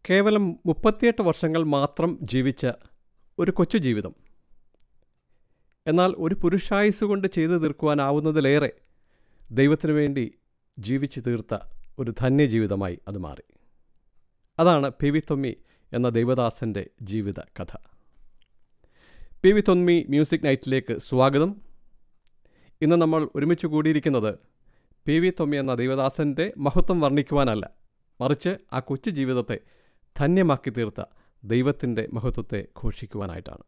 കേവലം മുപ്പത്തിയെട്ട് വർഷങ്ങൾ മാത്രം ജീവിച്ച ഒരു കൊച്ചു ജീവിതം എന്നാൽ ഒരു പുരുഷായുസ് കൊണ്ട് ചെയ്തു തീർക്കുവാനാവുന്നതിലേറെ ദൈവത്തിനു വേണ്ടി ജീവിച്ചു തീർത്ത ഒരു ധന്യജീവിതമായി അത് മാറി അതാണ് പി വി തൊമ്മി എന്ന ദൈവദാസൻ്റെ ജീവിത കഥ പി വി തൊമ്മി മ്യൂസിക് നൈറ്റിലേക്ക് സ്വാഗതം ഇന്ന് നമ്മൾ ഒരുമിച്ച് കൂടിയിരിക്കുന്നത് പി വി തൊമ്മി എന്ന ദൈവദാസൻ്റെ മഹത്വം വർണ്ണിക്കുവാനല്ല മറിച്ച് ആ കൊച്ചു ജീവിതത്തെ ധന്യമാക്കി തീർത്ത ദൈവത്തിൻ്റെ മഹത്വത്തെ ഘോഷിക്കുവാനായിട്ടാണ്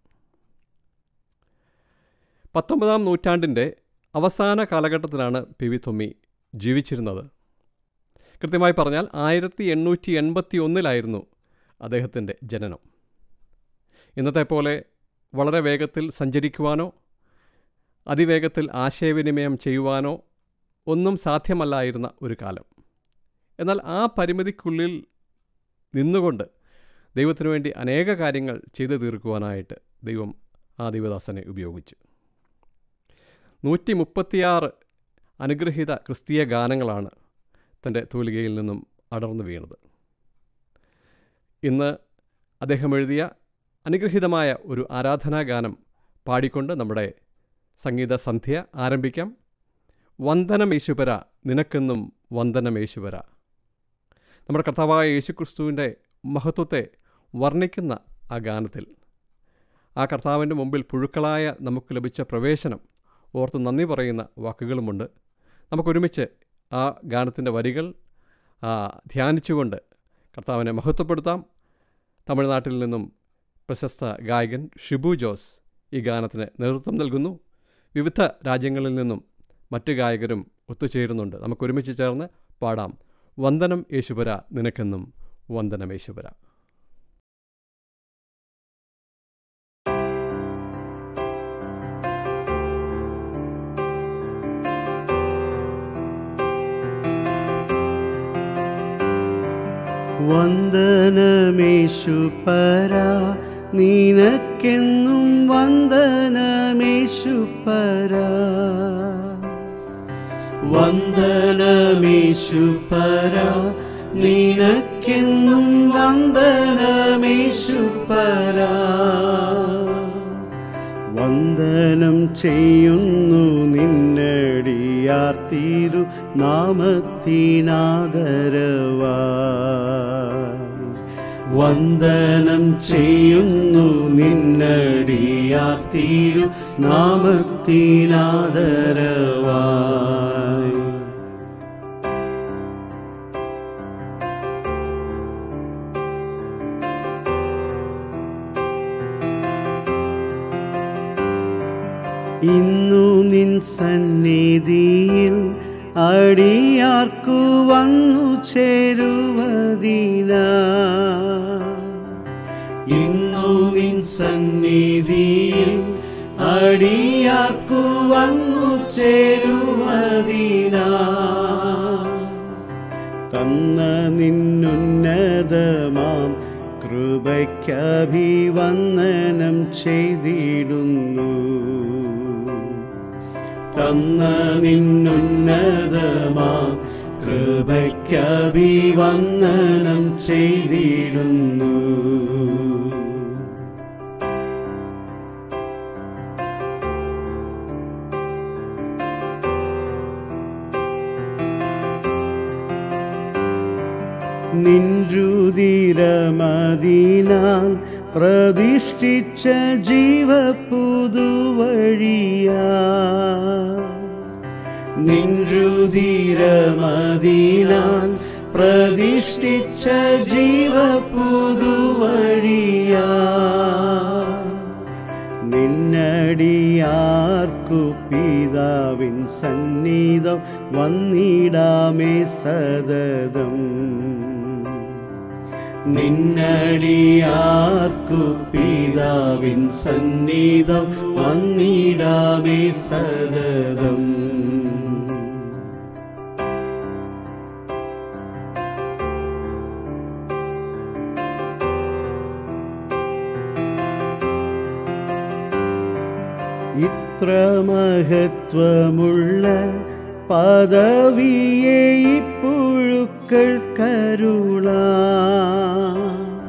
പത്തൊമ്പതാം നൂറ്റാണ്ടിൻ്റെ അവസാന കാലഘട്ടത്തിലാണ് പി വി തൊമ്മി ജീവിച്ചിരുന്നത് കൃത്യമായി പറഞ്ഞാൽ ആയിരത്തി എണ്ണൂറ്റി എൺപത്തി ഒന്നിലായിരുന്നു അദ്ദേഹത്തിൻ്റെ ജനനം ഇന്നത്തെ പോലെ വളരെ വേഗത്തിൽ സഞ്ചരിക്കുവാനോ അതിവേഗത്തിൽ ആശയവിനിമയം ചെയ്യുവാനോ ഒന്നും സാധ്യമല്ലായിരുന്ന ഒരു കാലം എന്നാൽ ആ പരിമിതിക്കുള്ളിൽ നിന്നുകൊണ്ട് ദൈവത്തിനു വേണ്ടി അനേക കാര്യങ്ങൾ ചെയ്തു തീർക്കുവാനായിട്ട് ദൈവം ആ ദൈവദാസനെ ഉപയോഗിച്ചു നൂറ്റി മുപ്പത്തിയാറ് അനുഗ്രഹീത ക്രിസ്തീയ ഗാനങ്ങളാണ് തൻ്റെ തൂലികയിൽ നിന്നും അടർന്നു വീണത് ഇന്ന് അദ്ദേഹം എഴുതിയ അനുഗ്രഹീതമായ ഒരു ആരാധനാ ഗാനം പാടിക്കൊണ്ട് നമ്മുടെ സംഗീത സന്ധ്യ ആരംഭിക്കാം വന്ദനം യേശുപര നിനക്കെന്നും വന്ദനം യേശുപര നമ്മുടെ കർത്താവായ യേശുക്രിസ്തുവിൻ്റെ മഹത്വത്തെ വർണ്ണിക്കുന്ന ആ ഗാനത്തിൽ ആ കർത്താവിൻ്റെ മുമ്പിൽ പുഴുക്കളായ നമുക്ക് ലഭിച്ച പ്രവേശനം ഓർത്ത് നന്ദി പറയുന്ന വാക്കുകളുമുണ്ട് നമുക്കൊരുമിച്ച് ആ ഗാനത്തിൻ്റെ വരികൾ ധ്യാനിച്ചുകൊണ്ട് കർത്താവിനെ മഹത്വപ്പെടുത്താം തമിഴ്നാട്ടിൽ നിന്നും പ്രശസ്ത ഗായകൻ ഷിബു ജോസ് ഈ ഗാനത്തിന് നേതൃത്വം നൽകുന്നു വിവിധ രാജ്യങ്ങളിൽ നിന്നും മറ്റ് ഗായകരും ഒത്തുചേരുന്നുണ്ട് നമുക്കൊരുമിച്ച് ചേർന്ന് പാടാം വന്ദനം യേശുപര നിനക്കെന്നും വന്ദനം യേശുപര വന്ദനമേശുപര നിനക്കെന്നും വന്ദനമേശുപര വന്ദനമേശുപര നിനക്കെന്നും വന്ദനമേശുപര വന്ദനം ചെയ്യുന്നു നിന്നടിയാർത്തീരു നാമത്തിനാദരവാ വന്ദനം ചെയ്യുന്നു നിന്നടിയാർത്തീരു നാമത്തിനാദരവായി ഇന്നു നിൻ സന്നിധിയിൽ അടിയാർക്കു വന്നു ചേരുവതിന ഇന്നു നിൻ സന്നിധിയിൽ അടിയാർക്കു വന്നു ചേരുവതിന തന്ന നിന്നുന്നതമാം കൃപയ്ക്കഭിവന്ദനം ചെയ്തിടുന്നു തന്ന നിന്നുന്നതമാ കൃപയ്ക്കഭിവന്ദനം ചെയ്തിടുന്നു നിൻരുതിരമതിനാൽ പ്രതിഷ്ഠിച്ച ജീവപുതുവഴിയാ നിൻരുതിരമതിനാൽ പ്രതിഷ്ഠിച്ച ജീവപുതുവഴിയാ നിന്നടിയാർക്കു പിതാവിൻ സന്നിധം വന്നിടാമേ സതതം നിന്നടിയാർക്കു പിതാവിൻ സന്നിധം വന്നിടാമേ സതതം ഇത്ര മഹത്വമുള്ള പദവിയെ ഇപ്പുഴുക്കൾ കരുള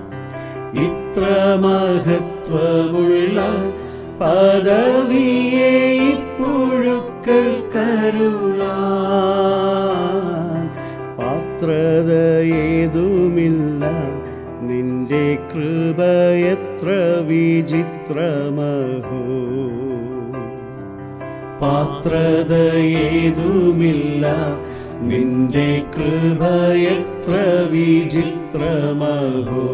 പദവിയെ ഇപ്പുഴുക്കൾ കരുളാൻ പാത്രതയേതുമില്ല നിന്റെ കൃപ എത്ര വിചിത്രമഹോ പാത്രതയേതുമില്ല നിന്റെ കൃപ എത്ര വിചിത്രമഹോ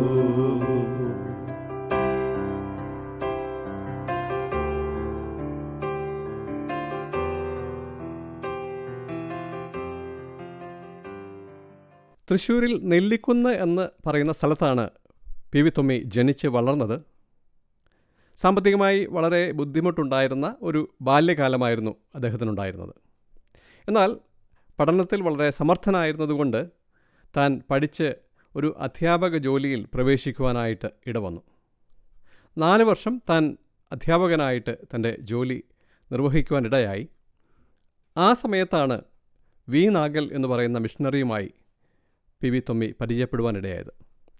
തൃശ്ശൂരിൽ നെല്ലിക്കുന്ന് എന്ന് പറയുന്ന സ്ഥലത്താണ് പി വി തൊമ്മി ജനിച്ച് വളർന്നത് സാമ്പത്തികമായി വളരെ ബുദ്ധിമുട്ടുണ്ടായിരുന്ന ഒരു ബാല്യകാലമായിരുന്നു അദ്ദേഹത്തിനുണ്ടായിരുന്നത് എന്നാൽ പഠനത്തിൽ വളരെ സമർത്ഥനായിരുന്നതുകൊണ്ട് താൻ പഠിച്ച് ഒരു അധ്യാപക ജോലിയിൽ പ്രവേശിക്കുവാനായിട്ട് ഇടവന്നു നാല് വർഷം താൻ അധ്യാപകനായിട്ട് തൻ്റെ ജോലി നിർവഹിക്കുവാനിടയായി ആ സമയത്താണ് വി നാഗൽ എന്ന് പറയുന്ന മിഷണറിയുമായി പി വി തൊമ്മി പരിചയപ്പെടുവാനിടയായത്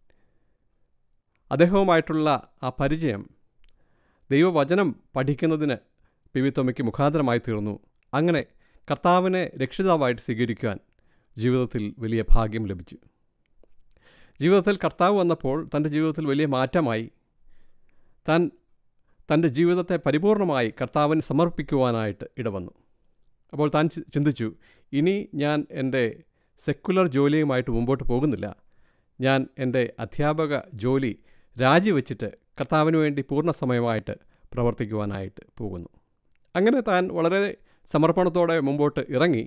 അദ്ദേഹവുമായിട്ടുള്ള ആ പരിചയം ദൈവവചനം പഠിക്കുന്നതിന് പി വി തൊമ്മിക്ക് മുഖാന്തരമായി തീർന്നു അങ്ങനെ കർത്താവിനെ രക്ഷിതാവായിട്ട് സ്വീകരിക്കുവാൻ ജീവിതത്തിൽ വലിയ ഭാഗ്യം ലഭിച്ചു ജീവിതത്തിൽ കർത്താവ് വന്നപ്പോൾ തൻ്റെ ജീവിതത്തിൽ വലിയ മാറ്റമായി താൻ തൻ്റെ ജീവിതത്തെ പരിപൂർണമായി കർത്താവിന് സമർപ്പിക്കുവാനായിട്ട് ഇടവന്നു അപ്പോൾ താൻ ചി- ചിന്തിച്ചു ഇനി ഞാൻ എൻ്റെ സെക്കുലർ ജോലിയുമായിട്ട് മുമ്പോട്ട് പോകുന്നില്ല ഞാൻ എൻ്റെ അധ്യാപക ജോലി രാജിവെച്ചിട്ട് കർത്താവിന് വേണ്ടി പൂർണ്ണസമയമായിട്ട് പ്രവർത്തിക്കുവാനായിട്ട് പോകുന്നു അങ്ങനെ താൻ വളരെ സമർപ്പണത്തോടെ മുമ്പോട്ട് ഇറങ്ങി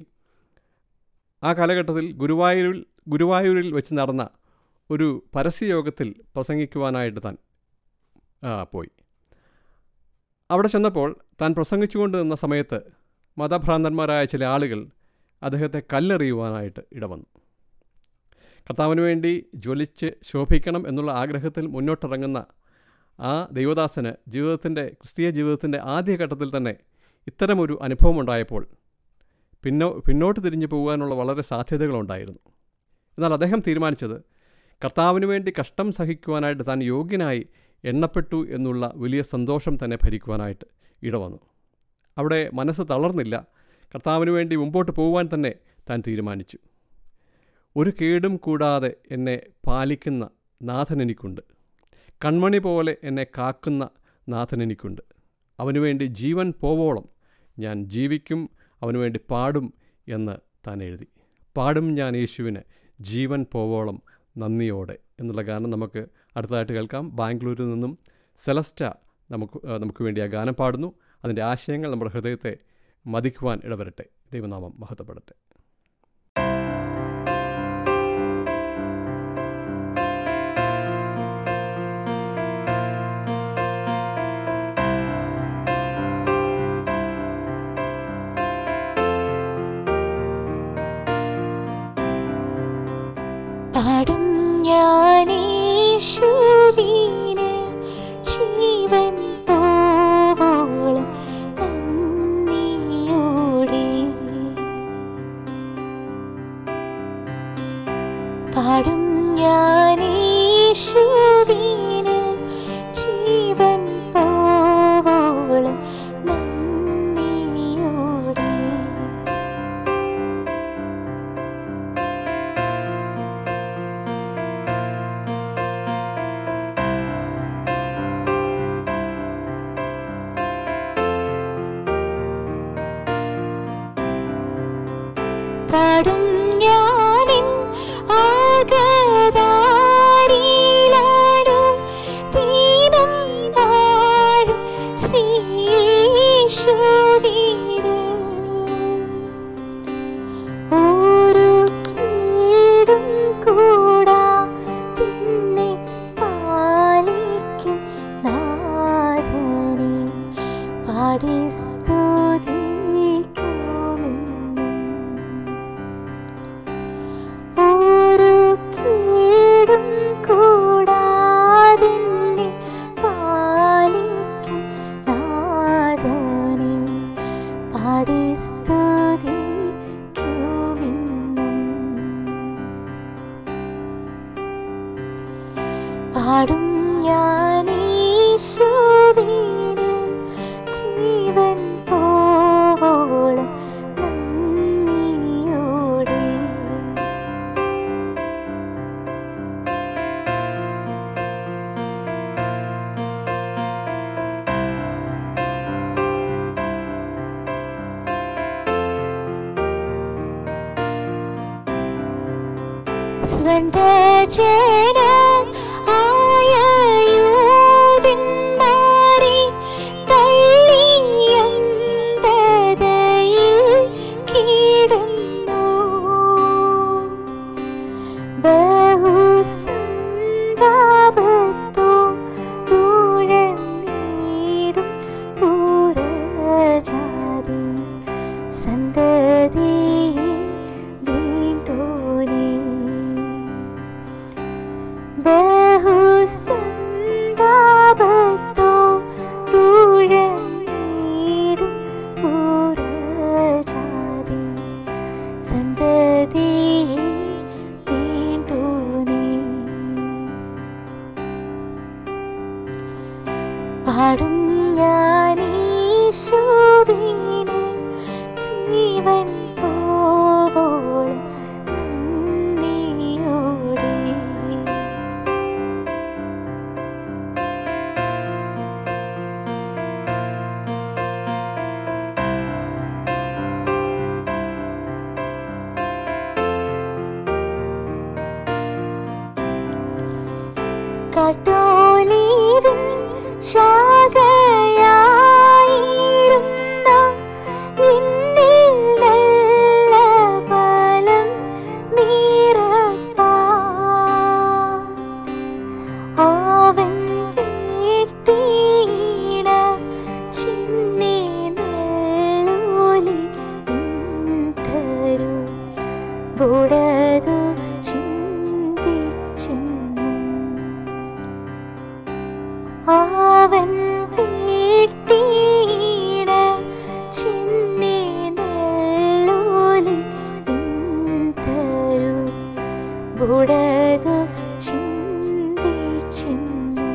ആ കാലഘട്ടത്തിൽ ഗുരുവായൂരിൽ ഗുരുവായൂരിൽ വെച്ച് നടന്ന ഒരു പരസ്യയോഗത്തിൽ പ്രസംഗിക്കുവാനായിട്ട് താൻ ആ, പോയി അവിടെ ചെന്നപ്പോൾ താൻ പ്രസംഗിച്ചുകൊണ്ട് നിന്ന സമയത്ത് മതഭ്രാന്തന്മാരായ ചില ആളുകൾ അദ്ദേഹത്തെ കല്ലെറിയുവാനായിട്ട് ഇടവന്നു കർത്താവിന് വേണ്ടി ജ്വലിച്ച് ശോഭിക്കണം എന്നുള്ള ആഗ്രഹത്തിൽ മുന്നോട്ടിറങ്ങുന്ന ആ ദൈവദാസന് ജീവിതത്തിൻ്റെ ക്രിസ്തീയ ജീവിതത്തിൻ്റെ ആദ്യഘട്ടത്തിൽ തന്നെ ഇത്തരമൊരു അനുഭവം ഉണ്ടായപ്പോൾ പിന്നോ പിന്നോട്ട് തിരിഞ്ഞു പോകാനുള്ള വളരെ സാധ്യതകളുണ്ടായിരുന്നു എന്നാൽ അദ്ദേഹം തീരുമാനിച്ചത് കർത്താവിന് വേണ്ടി കഷ്ടം സഹിക്കുവാനായിട്ട് താൻ യോഗ്യനായി എണ്ണപ്പെട്ടു എന്നുള്ള വലിയ സന്തോഷം തന്നെ ഭരിക്കുവാനായിട്ട് ഇടവന്നു അവിടെ മനസ്സ് തളർന്നില്ല കർത്താവിന് വേണ്ടി മുമ്പോട്ട് പോകുവാൻ തന്നെ താൻ തീരുമാനിച്ചു ഒരു കേടും കൂടാതെ എന്നെ പാലിക്കുന്ന നാഥൻ എനിക്കുണ്ട് കൺമണി പോലെ എന്നെ കാക്കുന്ന നാഥൻ എനിക്കുണ്ട് അവനു വേണ്ടി ജീവൻ പോവോളം ഞാൻ ജീവിക്കും അവനു വേണ്ടി പാടും എന്ന് താൻ എഴുതി പാടും ഞാൻ യേശുവിന് ജീവൻ പോവോളം നന്ദിയോടെ എന്നുള്ള ഗാനം നമുക്ക് അടുത്തതായിട്ട് കേൾക്കാം ബാംഗ്ലൂരിൽ നിന്നും സെലസ്റ്റ നമുക്ക് ആ, നമുക്ക് വേണ്ടി ആ ഗാനം പാടുന്നു അതിൻ്റെ ആശയങ്ങൾ നമ്മുടെ ഹൃദയത്തെ മതിക്കുവാൻ ഇടവരട്ടെ ദൈവനാമം മഹത്വപ്പെടട്ടെ പാടും ഞാനീശുവിന് ജീവൻ പോവോളം നന്ദിയോടെ പാടും ഞാനീശുവിന് ജീവൻ പോവോളം നന്ദിയോടെ പാടും ഞാനിൻ ആകതാരിലാരും ദീനം വാഴും ശ്രീയേശുവിന് ഒരു കേടും കൂടാ തിന്നെ പാലിക്കും നാഥനെ പാടി സ്തുതിക്കുമെന്നും ഒരു കേടും കൂടാതിന്നെ പാലിക്കും നാഥനെ പാടി സ്തുതിക്കുമെന്നും പാടും ഞാനീശുവിന് സ്വന്തജനം ആയ യൂതന്മാരെ തള്ളിയന്തതയിൽ കിടന്നു ബഹുസന്താപത്തോ തുഴന്നീടും പുറജാതി സന്തതിയെ വീണ്ടോനീ ബഹുസന്താപത്തോ തുഴന്നീടും പുറജാതി സന്തതിയെ വീണ്ടോനീ പാടും ഞാനീശുവിന് ജീവൻ പോകോൾ നന്ദിയോടെ കട്ടോലീവിൻ ശാഖയായിരുന്ന എന്നിൽ നല്ല ഫലം നിറപ്പാൻ അവൻ വീട്ടീണ ചിന്നെ നെല്ലോലി തരൂ ബുടതു ചിന്തിച്ചെന്നും അവൻ വീട്ടീണ ചിന്നെ നെല്ലോലി തരൂ ബുടതു ചിന്തിച്ചെന്നും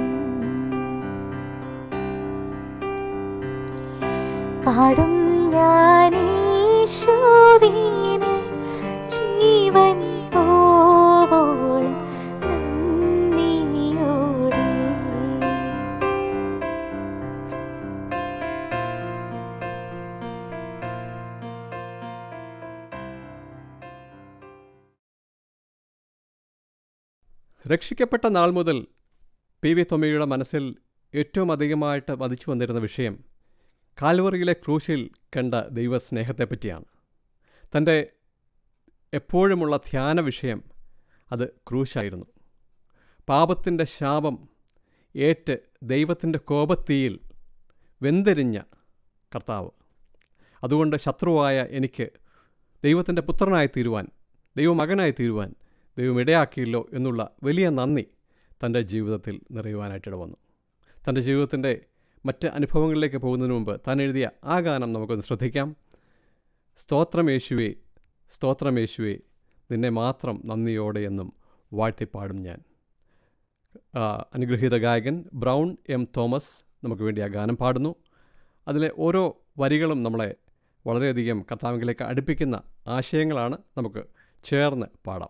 പാടും ഞാനീശുവിന് ജീവൻ പോകോൾ നന്ദിയോടെ രക്ഷിക്കപ്പെട്ട നാൾ മുതൽ പി വി തൊമ്മയുടെ മനസ്സിൽ ഏറ്റവും അധികമായിട്ട് വധിച്ചു വന്നിരുന്ന വിഷയം കാൽവറിയിലെ ക്രൂശിൽ കണ്ട ദൈവസ്നേഹത്തെപ്പറ്റിയാണ് തൻ്റെ എപ്പോഴുമുള്ള ധ്യാന വിഷയം അത് ക്രൂശായിരുന്നു പാപത്തിൻ്റെ ശാപം ഏറ്റ് ദൈവത്തിൻ്റെ കോപത്തീയിൽ വെന്തെരിഞ്ഞ കർത്താവ് അതുകൊണ്ട് ശത്രുവായ എനിക്ക് ദൈവത്തിൻ്റെ പുത്രനായി തീരുവാൻ ദൈവമകനായി തീരുവാൻ ദൈവം ഇടയാക്കിയല്ലോ എന്നുള്ള വലിയ നന്ദി തൻ്റെ ജീവിതത്തിൽ നിറയുവാനായിട്ടിട വന്നു തൻ്റെ ജീവിതത്തിൻ്റെ മറ്റ് അനുഭവങ്ങളിലേക്ക് പോകുന്നതിന് മുമ്പ് താൻ എഴുതിയ ആ ഗാനം നമുക്കൊന്ന് ശ്രദ്ധിക്കാം സ്തോത്രം യേശുവേ സ്തോത്രം യേശുവേ നിന്നെ മാത്രം നന്ദിയോടെ എന്നും വാഴ്ത്തിപ്പാടും ഞാൻ ആ, അനുഗ്രഹീത ഗായകൻ ബ്രൗൺ എം തോമസ് നമുക്ക് വേണ്ടി ആ ഗാനം പാടുന്നു അതിലെ ഓരോ വരികളും നമ്മളെ വളരെയധികം കർത്താവിലേക്ക് അടുപ്പിക്കുന്ന ആശയങ്ങളാണ് നമുക്ക് ചേർന്ന് പാടാം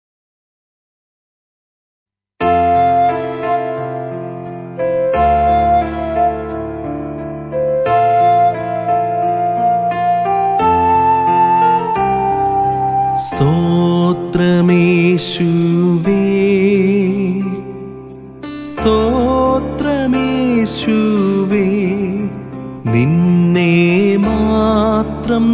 സ്തോത്രമേശുവേ സ്തോത്രമേശുവേ നിന്നെ മാത്രം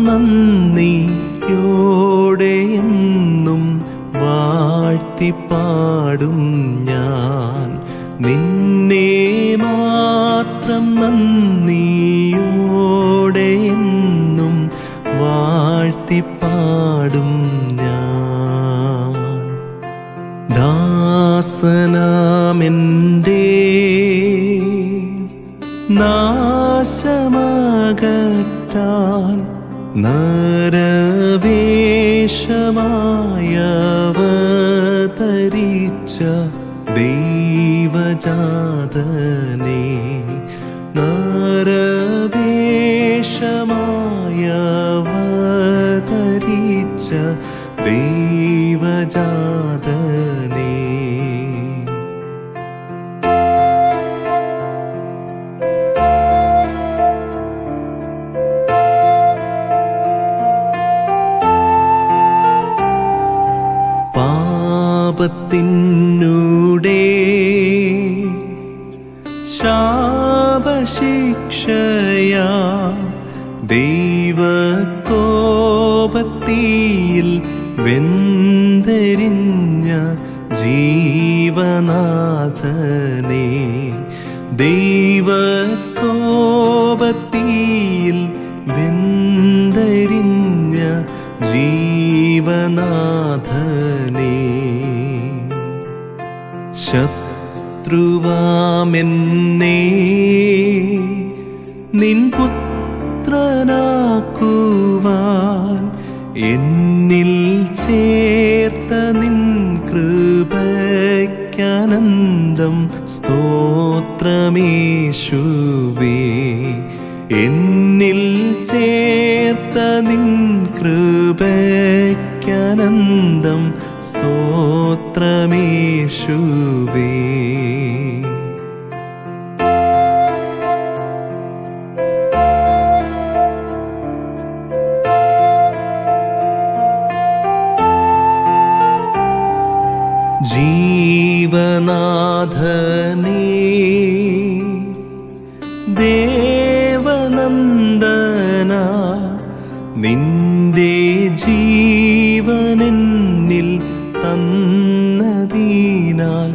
നന്ദിയോടെ എന്നും വാഴ്ത്തിപ്പാടും ഞാൻ നിന്നെ മാത്രം നന്ദിയോടെ എന്നും വാഴ്ത്തിപ്പാടും ഞാൻ ദാസനാമെൻ്റെ നാശമകറ്റാൻ നരവേഷമായവതരിച്ച ദൈവജാതനെ നരവേഷമായവതരിച്ച ദൈവജാതനെ പാപത്തിനൂടെ ശാപശിക്ഷയാ ദൈവകോപത്തിയിൽ വെന്തരിഞ്ഞ ജീവനാഥനെ ദൈവകോപത്തിയിൽ വെന്തരിഞ്ഞ ജീവനാഥനെ ശത്രുവാമെന്നേ നിൻ പുത്രനാക്കുവാൻ എന്നിൽ ചേർത്ത നിൻ കൃപയ്ക്കാനന്ദം സ്തോത്രമേശുവേ എന്നിൽ ചേർത്ത നിൻ കൃപയ്ക്കാനന്ദം സ്തോത്രമേശുവേ ജീവനാഥനേ ദേവനന്ദന നിന്റെ ജീവനെന്നിൽ തന്നതീനാൽ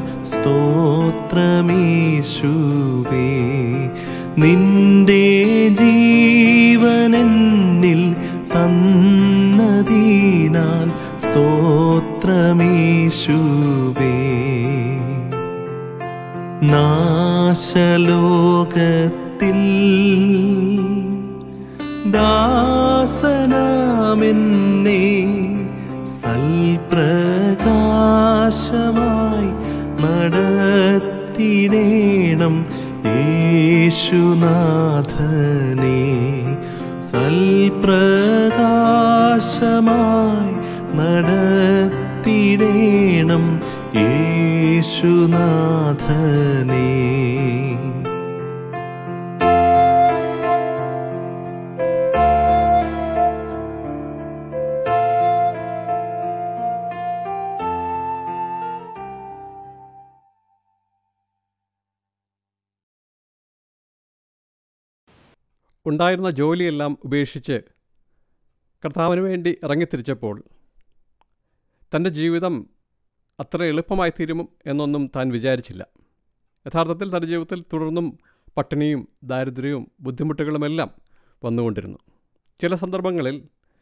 സ്തോത്രമേശുവേ നിന്റെ ജീവനെന്നിൽ തന്നതീനാൽ സ്തോത്രമേശുവേ നാശലോകത്തിൽ ദാസനാമെന്നെ സൽപ്രകാശമായി നടത്തിടേണം യേശുനാഥനെ സൽപ്രകാശമായി നടത്തിടേണം യേശുനാഥനെ ഉണ്ടായിരുന്ന ജോലിയെല്ലാം ഉപേക്ഷിച്ച് കർത്താവിന് വേണ്ടി ഇറങ്ങിത്തിരിച്ചപ്പോൾ തൻ്റെ ജീവിതം അത്ര എളുപ്പമായി തീരും എന്നൊന്നും താൻ വിചാരിച്ചില്ല യഥാർത്ഥത്തിൽ തൻ്റെ ജീവിതത്തിൽ തുടർന്നും പട്ടിണിയും ദാരിദ്ര്യവും ബുദ്ധിമുട്ടുകളുമെല്ലാം വന്നുകൊണ്ടിരുന്നു ചില സന്ദർഭങ്ങളിൽ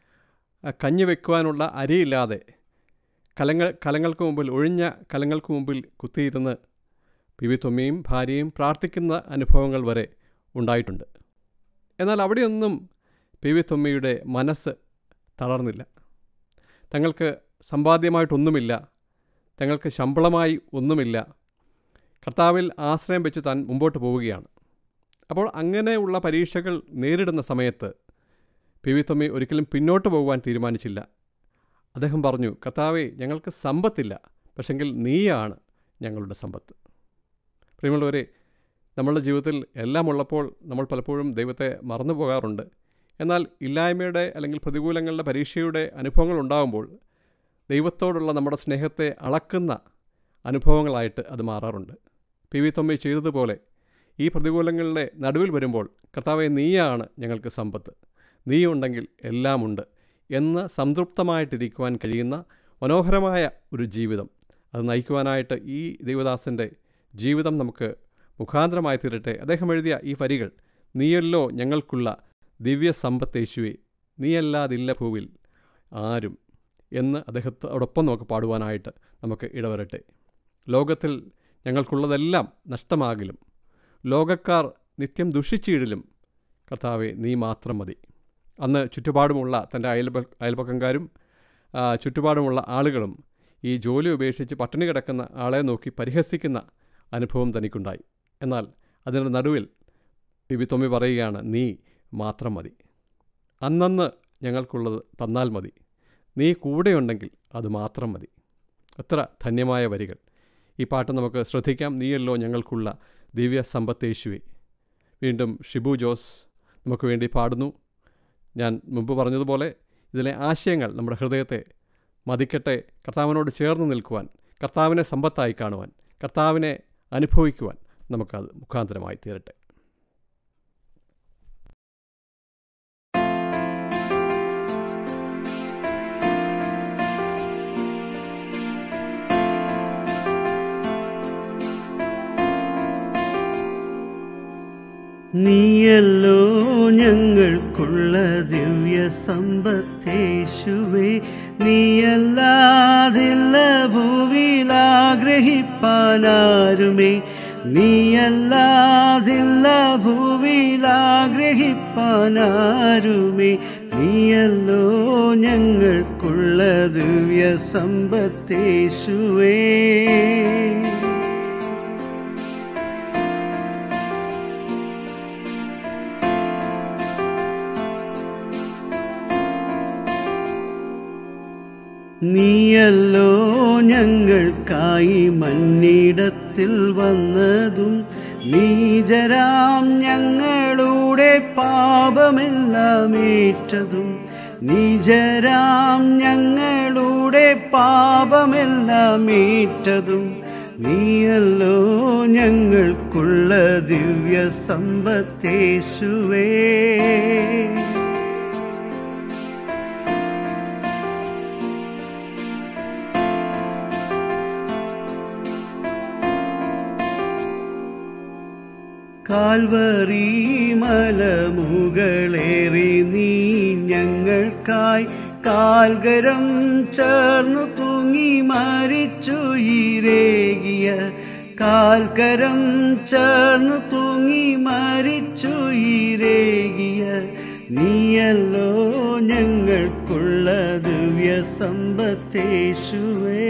ആ, കഞ്ഞി വെക്കുവാനുള്ള അരിയില്ലാതെ കലങ്ങൾ കലങ്ങൾക്ക് മുമ്പിൽ ഒഴിഞ്ഞ കലങ്ങൾക്ക് മുമ്പിൽ കുത്തിയിരുന്ന് പി വി തൊമ്മിയും ഭാര്യയും പ്രാർത്ഥിക്കുന്ന അനുഭവങ്ങൾ വരെ ഉണ്ടായിട്ടുണ്ട് എന്നാൽ അവിടെയൊന്നും പി വി തൊമ്മിയുടെ മനസ്സ് തളർന്നില്ല തങ്ങൾക്ക് സമ്പാദ്യമായിട്ടൊന്നുമില്ല തങ്ങൾക്ക് ശമ്പളമായി ഒന്നുമില്ല കർത്താവിൽ ആശ്രയം വെച്ച് താൻ മുമ്പോട്ട് പോവുകയാണ് അപ്പോൾ അങ്ങനെയുള്ള പരീക്ഷകൾ നേരിടുന്ന സമയത്ത് പി വി തൊമ്മി ഒരിക്കലും പിന്നോട്ട് പോകുവാൻ തീരുമാനിച്ചില്ല അദ്ദേഹം പറഞ്ഞു കർത്താവെ ഞങ്ങൾക്ക് സമ്പത്തില്ല പക്ഷെങ്കിൽ നീയാണ് ഞങ്ങളുടെ സമ്പത്ത് പ്രിയമുള്ളവരെ നമ്മളുടെ ജീവിതത്തിൽ എല്ലാം ഉള്ളപ്പോൾ നമ്മൾ പലപ്പോഴും ദൈവത്തെ മറന്നു പോകാറുണ്ട് എന്നാൽ ഇല്ലായ്മയുടെ അല്ലെങ്കിൽ പ്രതികൂലങ്ങളുടെ പരീക്ഷയുടെ അനുഭവങ്ങൾ ഉണ്ടാകുമ്പോൾ ദൈവത്തോടുള്ള നമ്മുടെ സ്നേഹത്തെ അളക്കുന്ന അനുഭവങ്ങളായിട്ട് അത് മാറാറുണ്ട് പി വി തൊമ്മി ചെയ്തതുപോലെ ഈ പ്രതികൂലങ്ങളുടെ നടുവിൽ വരുമ്പോൾ കർത്താവെ നീയാണ് ഞങ്ങൾക്ക് സമ്പത്ത് നീ ഉണ്ടെങ്കിൽ എല്ലാമുണ്ട് എന്ന് സംതൃപ്തമായിട്ടിരിക്കുവാൻ കഴിയുന്ന മനോഹരമായ ഒരു ജീവിതം അത് നയിക്കുവാനായിട്ട് ഈ ദൈവദാസൻ്റെ ജീവിതം നമുക്ക് മുഖാന്തരമായി തീരട്ടെ അദ്ദേഹം എഴുതിയ ഈ വരികൾ നീയല്ലോ ഞങ്ങൾക്കുള്ള ദിവ്യ സമ്പത്തേശുവെ നീയല്ലാതില്ല ഭൂവിൽ ആരും എന്ന് അദ്ദേഹത്തോടൊപ്പം നമുക്ക് പാടുവാനായിട്ട് നമുക്ക് ഇടവരട്ടെ ലോകത്തിൽ ഞങ്ങൾക്കുള്ളതെല്ലാം നഷ്ടമാകിലും ലോകക്കാർ നിത്യം ദുഷിച്ചിടിലും കർത്താവെ നീ മാത്രം മതി അന്ന് ചുറ്റുപാടുമുള്ള തൻ്റെ അയൽപ അയൽപക്കംകാരും ആ, ചുറ്റുപാടുമുള്ള ആളുകളും ഈ ജോലി ഉപേക്ഷിച്ച് പട്ടിണി കിടക്കുന്ന ആളെ നോക്കി പരിഹസിക്കുന്ന അനുഭവം തനിക്കുണ്ടായി എന്നാൽ അതിൻ്റെ നടുവിൽ ബിബി തൊമ്മി പറയുകയാണ് നീ മാത്രം മതി അന്നന്ന് ഞങ്ങൾക്കുള്ളത് തന്നാൽ മതി നീ കൂടെയുണ്ടെങ്കിൽ അത് മാത്രം മതി എത്ര ധന്യമായ വരികൾ ഈ പാട്ട് നമുക്ക് ശ്രദ്ധിക്കാം നീയല്ലോ ഞങ്ങൾക്കുള്ള ദിവ്യ സമ്പത്തേശുവെ വീണ്ടും ഷിബു ജോസ് നമുക്ക് വേണ്ടി പാടുന്നു ഞാൻ മുമ്പ് പറഞ്ഞതുപോലെ ഇതിലെ ആശയങ്ങൾ നമ്മുടെ ഹൃദയത്തെ മതിക്കട്ടെ കർത്താവിനോട് ചേർന്ന് നിൽക്കുവാൻ കർത്താവിനെ സമ്പത്തായി കാണുവാൻ കർത്താവിനെ അനുഭവിക്കുവാൻ നമുക്കത് മുഖാന്തരമായി തീരട്ടെ നീയല്ലോ ഞങ്ങൾക്കുള്ള ദിവ്യ സമ്പത്തേശുവേ നീയല്ലാതില്ല ഭൂവിൽ ആഗ്രഹിപ്പാനാരുമേ നീയല്ലാതില്ല ഭൂവിൽ ആഗ്രഹിപ്പാനാരുമേ നീയല്ലോ ഞങ്ങൾക്കുള്ള ദിവ്യ സമ്പത്തേശുവേ നീയല്ലോ ഞങ്ങൾക്കായി മന്നിടത്തിൽ വന്നതും നീജരാം ഞങ്ങളുടെ പാപമെല്ലാം ഏറ്റതും നീജരാം ഞങ്ങളുടെ പാപമെല്ലാം ഏറ്റതും നീയല്ലോ ഞങ്ങൾക്കുള്ള ദിവ്യ സമ്പത്തേശുവേ കാൽവറി മലമുകളേറി നീ ഞങ്ങൾക്കായി കാൽകരം ചേർന്നു തൂങ്ങി മരിച്ചു ഈരേകിയ കാൽക്കരം ചേർന്നു തൂങ്ങി മരിച്ചു ഈരേകിയ നീയല്ലോ ഞങ്ങൾക്കുള്ള ദിവ്യ സമ്പത്തേശുവേ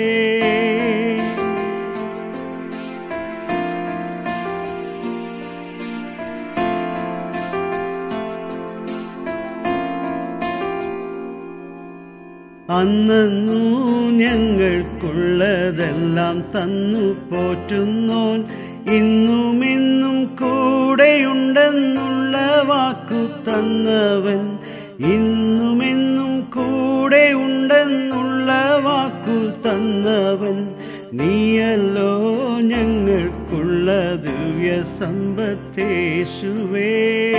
അന്നു ഞങ്ങൾക്കുള്ളതെല്ലാം തന്നു പോറ്റുന്നോൻ ഇന്നുമെന്നും കൂടെയുണ്ടെന്നുള്ള വാക്കു തന്നവൻ ഇന്നുമെന്നും കൂടെയുണ്ടെന്നുള്ള വാക്കു തന്നവൻ നീയല്ലോ ഞങ്ങൾക്കുള്ള ദിവ്യ സമ്പത്തേശുവേ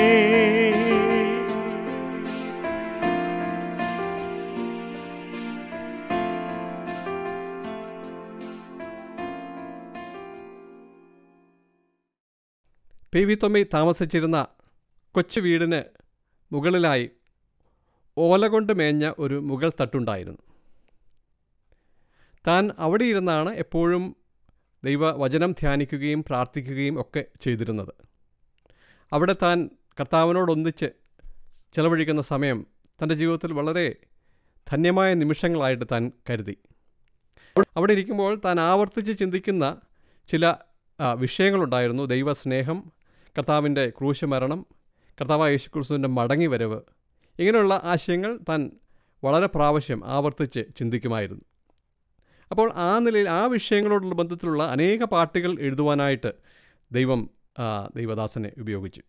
പി വി തൊമ്മി താമസിച്ചിരുന്ന കൊച്ചു വീടിന് മുകളിലായി ഓല കൊണ്ട് മേഞ്ഞ ഒരു മുകൾ തട്ടുണ്ടായിരുന്നു താൻ അവിടെ ഇരുന്നാണ് എപ്പോഴും ദൈവവചനം ധ്യാനിക്കുകയും പ്രാർത്ഥിക്കുകയും ഒക്കെ ചെയ്തിരുന്നത് അവിടെ താൻ കർത്താവിനോടൊന്നിച്ച് ചെലവഴിക്കുന്ന സമയം തൻ്റെ ജീവിതത്തിൽ വളരെ ധന്യമായ നിമിഷങ്ങളായിട്ട് താൻ കരുതി അവിടെ ഇരിക്കുമ്പോൾ താൻ ആവർത്തിച്ച് ചിന്തിക്കുന്ന ചില ആ, വിഷയങ്ങളുണ്ടായിരുന്നു ദൈവസ്നേഹം കർത്താവിൻ്റെ ക്രൂശ് മരണം കർത്താവായ യേശുക്രിസ്തുവിൻ്റെ മടങ്ങി വരവ് ഇങ്ങനെയുള്ള ആശയങ്ങൾ താൻ വളരെ പ്രാവശ്യം ആവർത്തിച്ച് ചിന്തിക്കുമായിരുന്നു അപ്പോൾ ആ നിലയിൽ ആ വിഷയങ്ങളോടുള്ള ബന്ധത്തിലുള്ള അനേക പാട്ടുകൾ എഴുതുവാനായിട്ട് ദൈവം ആ, ദൈവദാസനെ ഉപയോഗിച്ചു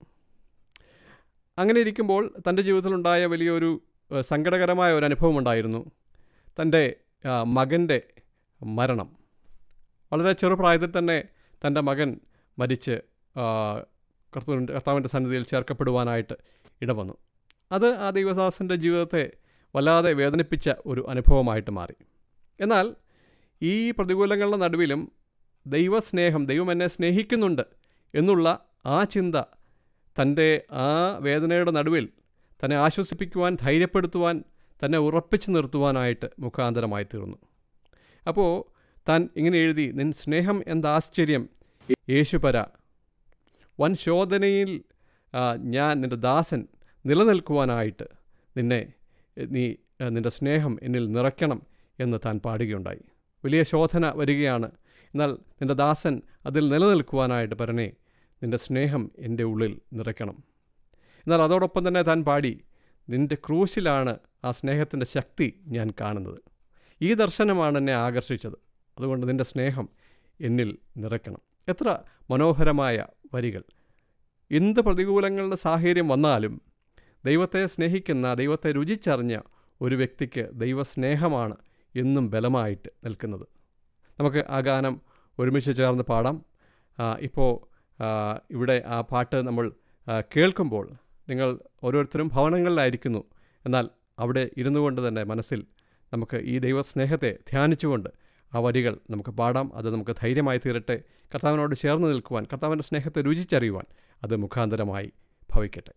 അങ്ങനെ ഇരിക്കുമ്പോൾ തൻ്റെ ജീവിതത്തിലുണ്ടായ വലിയൊരു ആ, സങ്കടകരമായ ഒരു അനുഭവം ഉണ്ടായിരുന്നു തൻ്റെ ആ, മകൻ്റെ മരണം വളരെ ചെറുപ്രായത്തിൽ തന്നെ തൻ്റെ മകൻ മരിച്ച് ആ, കർത്താവിൻ്റെ കർത്താവിൻ്റെ സന്നിധിയിൽ ചേർക്കപ്പെടുവാനായിട്ട് ഇടവന്നു അത് ആ ദൈവദാസൻ്റെ ജീവിതത്തെ വല്ലാതെ വേദനിപ്പിച്ച ഒരു അനുഭവമായിട്ട് മാറി എന്നാൽ ഈ പ്രതികൂലങ്ങളുടെ നടുവിലും ദൈവസ്നേഹം ദൈവം എന്നെ സ്നേഹിക്കുന്നുണ്ട് എന്നുള്ള ആ ചിന്ത തൻ്റെ ആ വേദനയുടെ നടുവിൽ തന്നെ ആശ്വസിപ്പിക്കുവാൻ ധൈര്യപ്പെടുത്തുവാൻ തന്നെ ഉറപ്പിച്ചു നിർത്തുവാനായിട്ട് മുഖാന്തരമായി തീർന്നു അപ്പോൾ താൻ ഇങ്ങനെ എഴുതി നിൻ സ്നേഹം എന്താശ്ചര്യം യേശുപര വൻ ശോധനയിൽ ആ, ഞാൻ നിൻ്റെ ദാസൻ നിലനിൽക്കുവാനായിട്ട് നിന്നെ എ, നീ ആ, നിൻ്റെ സ്നേഹം എന്നിൽ നിറയ്ക്കണം എന്ന് താൻ പാടുകയുണ്ടായി വലിയ ശോധന വരികയാണ് എന്നാൽ നിൻ്റെ ദാസൻ അതിൽ നിലനിൽക്കുവാനായിട്ട് പറഞ്ഞേ നിൻ്റെ സ്നേഹം എൻ്റെ ഉള്ളിൽ നിറയ്ക്കണം എന്നാൽ അതോടൊപ്പം തന്നെ താൻ പാടി നിൻ്റെ ക്രൂശിലാണ് ആ സ്നേഹത്തിൻ്റെ ശക്തി ഞാൻ കാണുന്നത് ഈ ദർശനമാണ് എന്നെ ആകർഷിച്ചത് അതുകൊണ്ട് നിൻ്റെ സ്നേഹം എന്നിൽ നിറയ്ക്കണം എത്ര മനോഹരമായ വരികൾ എന്ത് പ്രതികൂലങ്ങളുടെ സാഹചര്യം വന്നാലും ദൈവത്തെ സ്നേഹിക്കുന്ന ദൈവത്തെ രുചിച്ചറിഞ്ഞ ഒരു വ്യക്തിക്ക് ദൈവസ്നേഹമാണ് എന്നും ബലമായിട്ട് നിൽക്കുന്നത് നമുക്ക് ആ ഗാനം ഒരുമിച്ച് ചേർന്ന് പാടാം ആ, ഇപ്പോൾ ആ, ഇവിടെ ആ പാട്ട് നമ്മൾ ആ, കേൾക്കുമ്പോൾ നിങ്ങൾ ഓരോരുത്തരും ഭവനങ്ങളിലായിരിക്കുന്നു എന്നാൽ അവിടെ ഇരുന്നു കൊണ്ട് തന്നെ മനസ്സിൽ നമുക്ക് ഈ ദൈവസ്നേഹത്തെ ധ്യാനിച്ചുകൊണ്ട് ആ വരികൾ നമുക്ക് പാടാം അത് നമുക്ക് ധൈര്യമായി തീരട്ടെ കർത്താവിനോട് ചേർന്ന് നിൽക്കുവാൻ കർത്താവിൻ്റെ സ്നേഹത്തെ രുചിച്ചറിയുവാൻ അത് മുഖാന്തരമായി ഭവിക്കട്ടെ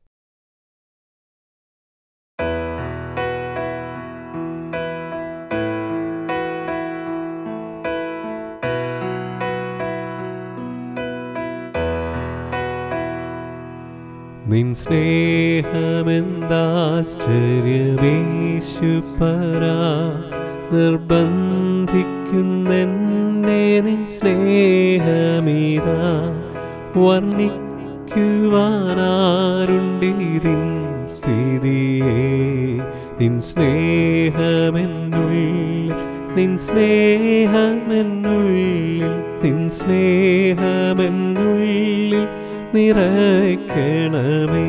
നിൻ സ്നേഹമെന്താശ്ചര്യവേശുപരാ നിർബന്ധിക്കുന്നെന്നെ നിൻ സ്നേഹമിതാ വർണ്ണിക്കുവാനാരുണ്ടിതിൻ സ്ഥിതിയെ നിൻ സ്നേഹമെന്നുള്ളിൽ നിൻ സ്നേഹമെന്നുള്ളിൽ നിൻ സ്നേഹമെന്നുള്ളിൽ നിറയ്ക്കണമേ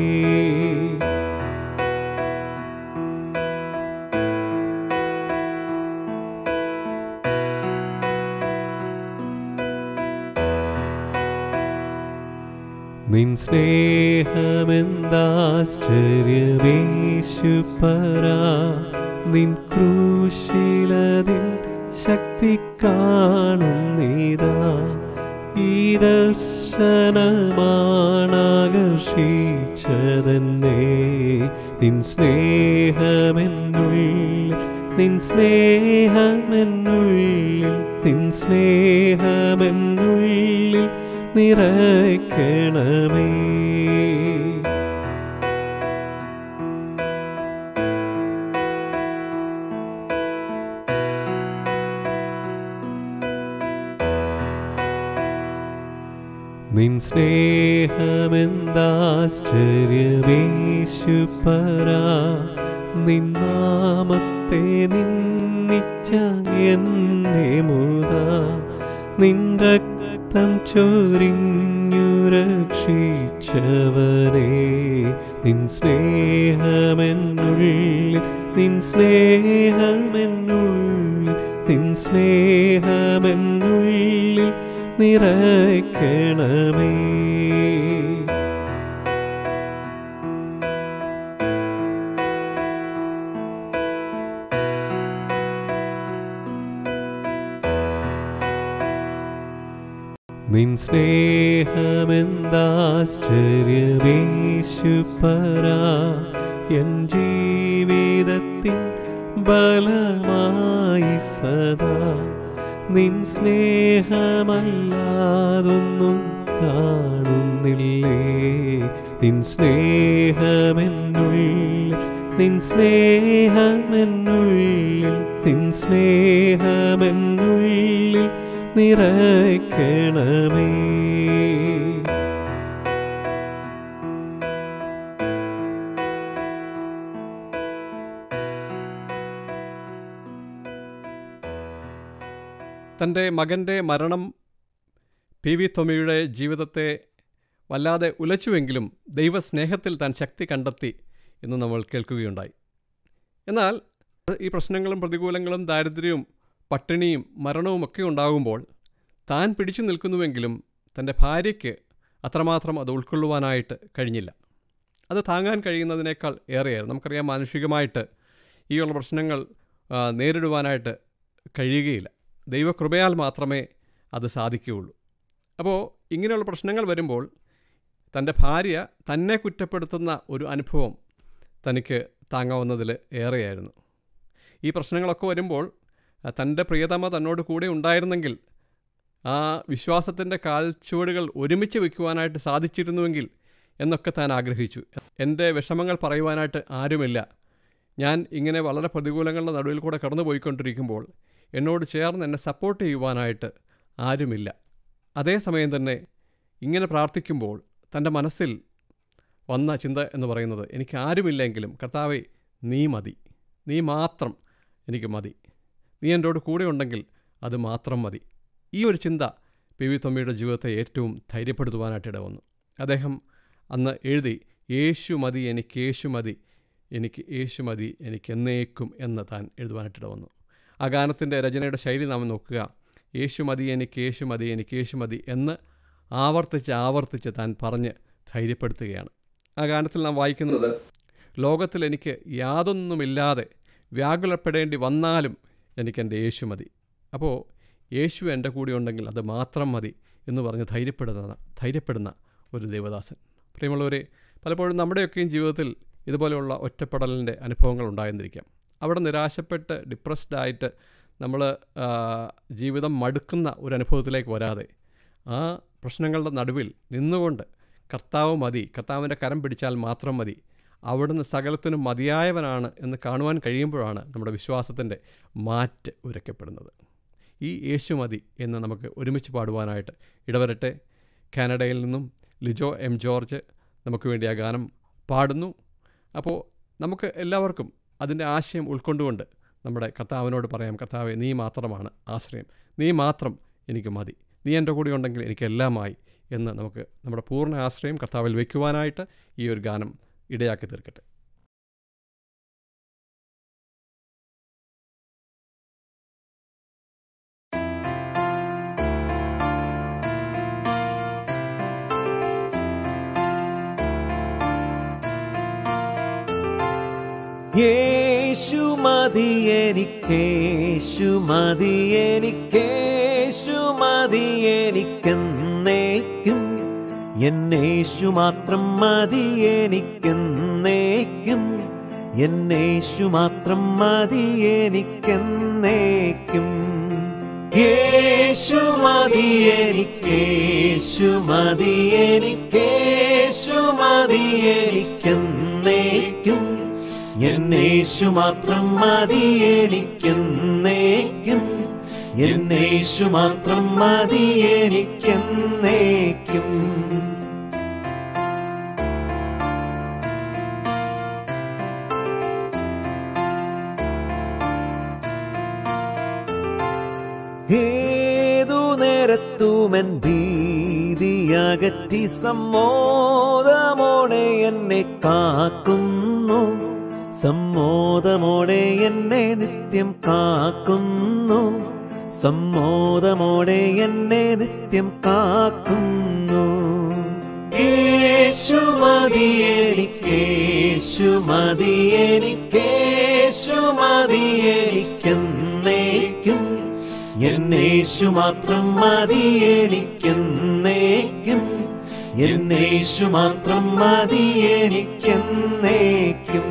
നിൻ സ്നേഹമെന്താശ്ചര്യവേശുപരാ നിൻ ക്രൂശിലതിൻ ശക്തി കാണുന്നിതാ ഈ ദർശനമാണാകർഷിച്ചതെന്നെ നിൻ സ്നേഹമെന്നുള്ളിൽ നിൻ സ്നേഹമെന്നുള്ളിൽ നിൻ സ്നേഹമെന്നുള്ളിൽ നിറയ്ക്കണമേ നിൻ സ്നേഹമെന്താശ്ചര്യവേശുപരാ നിൻ നാമത്തെ നിന്നിച്ച എന്നെ മുതാ നിൻ രക്തം ചൊരിഞ്ഞു രക്ഷിച്ചവനെ നിൻ സ്നേഹമെന്നുള്ളിൽ നിൻ സ്നേഹമെന്നുള്ളിൽ നിൻ സ്നേഹമെന്നുള്ളിൽ നിറയ്ക്കണമേ നിൻ സ്നേഹമെന്താശ്ചര്യവേശുപരാ എൻ ജീവിതത്തിൻ ബലമായി സദാ നിൻ സ്നേഹമല്ലാതൊന്നും കാണുന്നില്ലേ നിൻ സ്നേഹമെന്നുള്ളിൽ നിൻ സ്നേഹമെന്നുള്ളിൽ നിൻ സ്നേഹമെന്നുള്ളിൽ നിറയ്ക്കണമേ തൻ്റെ മകൻ്റെ മരണം പി വി തൊമിയുടെ ജീവിതത്തെ വല്ലാതെ ഉലച്ചുവെങ്കിലും ദൈവസ്നേഹത്തിൽ താൻ ശക്തി കണ്ടെത്തി എന്ന് നമ്മൾ കേൾക്കുകയുണ്ടായി എന്നാൽ ഈ പ്രശ്നങ്ങളും പ്രതികൂലങ്ങളും ദാരിദ്ര്യവും പട്ടിണിയും മരണവും ഒക്കെ ഉണ്ടാകുമ്പോൾ താൻ പിടിച്ചു നിൽക്കുന്നുവെങ്കിലും തൻ്റെ ഭാര്യയ്ക്ക് അത്രമാത്രം അത് ഉൾക്കൊള്ളുവാനായിട്ട് കഴിഞ്ഞില്ല അത് താങ്ങാൻ കഴിയുന്നതിനേക്കാൾ ഏറെയായിരുന്നു നമുക്കറിയാം മാനുഷികമായിട്ട് ഈ ഉള്ള പ്രശ്നങ്ങൾ ആ, നേരിടുവാനായിട്ട് കഴിയുകയില്ല ദൈവകൃപയാൽ മാത്രമേ അത് സാധിക്കുകയുള്ളൂ അപ്പോൾ ഇങ്ങനെയുള്ള പ്രശ്നങ്ങൾ വരുമ്പോൾ തൻ്റെ ഭാര്യ തന്നെ കുറ്റപ്പെടുത്തുന്ന ഒരു അനുഭവം തനിക്ക് താങ്ങാവുന്നതിൽ ഏറെയായിരുന്നു ഈ പ്രശ്നങ്ങളൊക്കെ വരുമ്പോൾ ആ, തൻ്റെ പ്രിയതമ തന്നോട് കൂടെ ഉണ്ടായിരുന്നെങ്കിൽ ആ വിശ്വാസത്തിൻ്റെ കാൽച്ചുവടുകൾ ഒരുമിച്ച് വയ്ക്കുവാനായിട്ട് സാധിച്ചിരുന്നുവെങ്കിൽ എന്നൊക്കെ താൻ ആഗ്രഹിച്ചു എൻ്റെ വിഷമങ്ങൾ പറയുവാനായിട്ട് ആരുമില്ല ഞാൻ ഇങ്ങനെ വളരെ പ്രതികൂലങ്ങളുടെ നടുവിൽ കൂടെ കടന്നു പോയിക്കൊണ്ടിരിക്കുമ്പോൾ എന്നോട് ചേർന്ന് എന്നെ സപ്പോർട്ട് ചെയ്യുവാനായിട്ട് ആരുമില്ല അതേസമയം തന്നെ ഇങ്ങനെ പ്രാർത്ഥിക്കുമ്പോൾ തൻ്റെ മനസ്സിൽ വന്ന ചിന്ത എന്ന് പറയുന്നത് എനിക്ക് ആരുമില്ലെങ്കിലും കർത്താവെ നീ മതി നീ മാത്രം എനിക്ക് മതി നീ എന്നോട് കൂടെ ഉണ്ടെങ്കിൽ അത് മാത്രം മതി ഈ ഒരു ചിന്ത പി വി തൊമ്മിയുടെ ജീവിതത്തെ ഏറ്റവും ധൈര്യപ്പെടുത്തുവാനായിട്ട് ഇട വന്നു അദ്ദേഹം അന്ന് എഴുതി യേശു മതി എനിക്ക് യേശു മതി എനിക്ക് യേശു മതി എനിക്ക് എന്നേക്കും എന്ന് താൻ എഴുതുവാനായിട്ട് ഇട വന്നു ആ ഗാനത്തിൻ്റെ രചനയുടെ ശൈലി നാം നോക്കുക യേശു മതി എനിക്ക് യേശു മതി എനിക്ക് യേശു മതി എന്ന് ആവർത്തിച്ച് ആവർത്തിച്ച് താൻ പറഞ്ഞ് ധൈര്യപ്പെടുത്തുകയാണ് ആ ഗാനത്തിൽ നാം വായിക്കുന്നത് ലോകത്തിൽ എനിക്ക് യാതൊന്നുമില്ലാതെ വ്യാകുലപ്പെടേണ്ടി വന്നാലും എനിക്ക് എൻ്റെ യേശു മതി അപ്പോൾ യേശു എൻ്റെ കൂടെ ഉണ്ടെങ്കിൽ അത് മാത്രം മതി എന്ന് പറഞ്ഞ് ധൈര്യപ്പെടുന്ന ധൈര്യപ്പെടുന്ന ഒരു ദേവദാസൻ പ്രിയമുള്ളവരെ പലപ്പോഴും നമ്മുടെയൊക്കെയും ജീവിതത്തിൽ ഇതുപോലെയുള്ള ഒറ്റപ്പെടലിൻ്റെ അനുഭവങ്ങൾ ഉണ്ടായെന്നിരിക്കാം അവിടെ നിരാശപ്പെട്ട് ഡിപ്രസ്ഡ് ആയിട്ട് നമ്മൾ ജീവിതം മടുക്കുന്ന ഒരു അനുഭവത്തിലേക്ക് വരാതെ ആ പ്രശ്നങ്ങളുടെ നടുവിൽ നിന്നുകൊണ്ട് കർത്താവ് മതി കർത്താവിൻ്റെ കരം പിടിച്ചാൽ മാത്രം മതി അവിടുന്ന് സകലത്തിനും മതിയായവനാണ് എന്ന് കാണുവാൻ കഴിയുമ്പോഴാണ് നമ്മുടെ വിശ്വാസത്തിൻ്റെ മാറ്റ് ഉരയ്ക്കപ്പെടുന്നത് ഈ യേശു മതി എന്ന് നമുക്ക് ഒരുമിച്ച് പാടുവാനായിട്ട് ഇടവരട്ടെ കാനഡയിൽ നിന്നും ലിജോ എം ജോർജ് നമുക്ക് വേണ്ടി ആ ഗാനം പാടുന്നു അപ്പോൾ നമുക്ക് എല്ലാവർക്കും അതിൻ്റെ ആശയം ഉൾക്കൊണ്ടുകൊണ്ട് നമ്മുടെ കർത്താവിനോട് പറയാം കർത്താവെ നീ മാത്രമാണ് ആശ്രയം നീ മാത്രം എനിക്ക് മതി നീ എൻ്റെ കൂടെ ഉണ്ടെങ്കിൽ എനിക്ക് എല്ലാമായി എന്ന് നമുക്ക് നമ്മുടെ പൂർണ്ണ ആശ്രയം കർത്താവിൽ വയ്ക്കുവാനായിട്ട് ഈ ഒരു ഗാനം ഇടയാക്കി തീർക്കട്ടെ യേശു മതി എനിക്കേശു മതി എനിക്കേശു മതി എനിക്കെന്നേക്കും എന്നേശു മാത്രം മതി എനിക്കെന്നേക്കും എന്നേശു മാത്രം മതി എനിക്കെന്നേക്കും യേശു മതി എനിക്കേശു മതി എനിക്കേശു മതി എനിക്കെന്നേക്കും എന്നേശു മാത്രം മതി എനിക്കെന്നേക്കും എന്നേശു മാത്രം മതി എനിക്കെന്നേക്കും ഏതു നേരത്തുമൻ ഭീതിയകറ്റി സമ്മോദമോടെ എന്നെ കാക്കുന്നു സമ്മോദമോടെ എന്നെ നിത്യം കാക്കുന്നു സമ്മോദമോടെ എന്നെ നിത്യം കാക്കുന്നു യേശു മതി എനിക്കേശു മതി എനിക്കേശു മതി എനിക്കെന്നേക്കും എന്നേശു മാത്രം മതി എനിക്കെന്നേക്കും എന്നേശു മാത്രം മതി എനിക്കെന്നേക്കും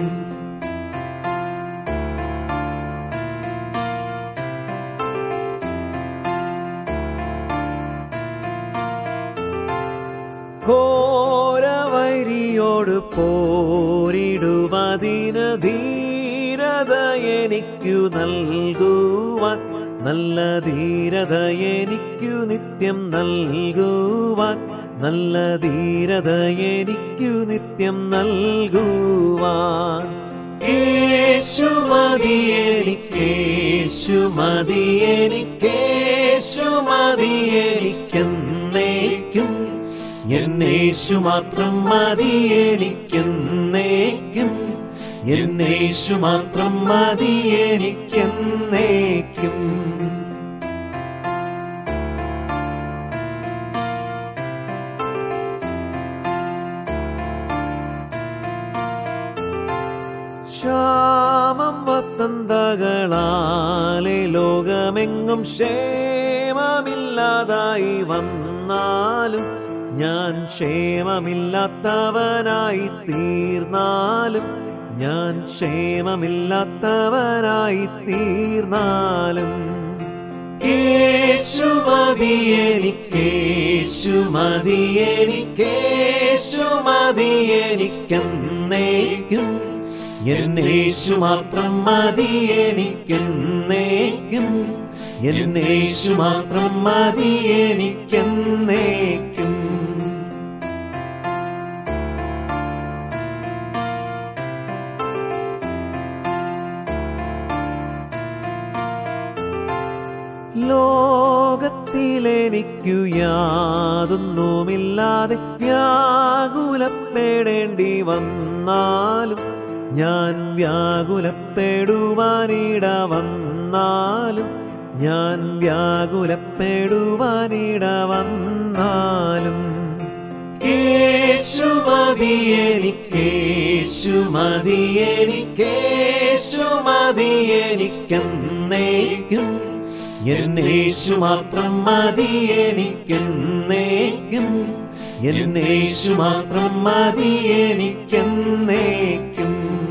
ഘോരവൈരിയോട് പോരിടുവതിന് ധീരത എനിക്കു നൽകുവാൻ നല്ല ധീരത എനിക്കു നിത്യം നൽകുവാൻ നല്ല ധീരത എനിക്കു നിത്യം നൽകുവാൻ യേശു മതി എനിക്കേശു മതി എനിക്കേശു മതി എനിക്കെന്നേക്കും എന്നേശു മാത്രം മതി എനിക്കെന്നേക്കും എന്നേശു മാത്രം മതി എനിക്കെന്നേക്കും ക്ഷാമം വസന്തകളാലെ ലോകമെങ്ങും ക്ഷേമമില്ലാതായി വന്നാലും ഞാൻ ക്ഷേമമില്ലാത്തവനായി തീർന്നാലും ഞാൻ ക്ഷേമമില്ലാത്തവനായി തീർന്നാലും യേശു മതി എനിക്കേശു മതി എനിക്കേശു മതി എനിക്കെന്നേക്കും എന്നേശു മാത്രം മതി എനിക്കെന്നേക്കും എന്നേശു മാത്രം മതി എനിക്കെന്നേക്കും ലോകത്തിലെനിക്കു യാതൊന്നുമില്ലാതെ വ്യാകുലപ്പെടേണ്ടി വന്നാലും ഞാൻ വ്യാകുലപ്പെടുവാനിട വന്നാലും ഞാൻ വ്യാകുലപ്പെടുവാനിട വന്നാലും കേശുമതി എനിക്കേശുമതി എനിക്കേശുമതി എനിക്കെന്നേക്കും എന്നേശു മാത്രം മതി എനിക്കെന്നേക്കും എന്നേശു മാത്രം മതി എനിക്കെന്നേക്കും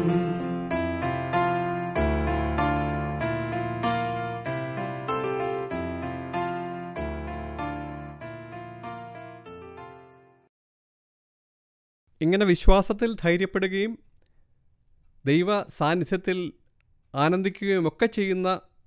ഇങ്ങനെ വിശ്വാസത്തിൽ ധൈര്യപ്പെടുകയും ദൈവ സാന്നിധ്യത്തിൽ ആനന്ദിക്കുകയും ഒക്കെ ചെയ്യുന്ന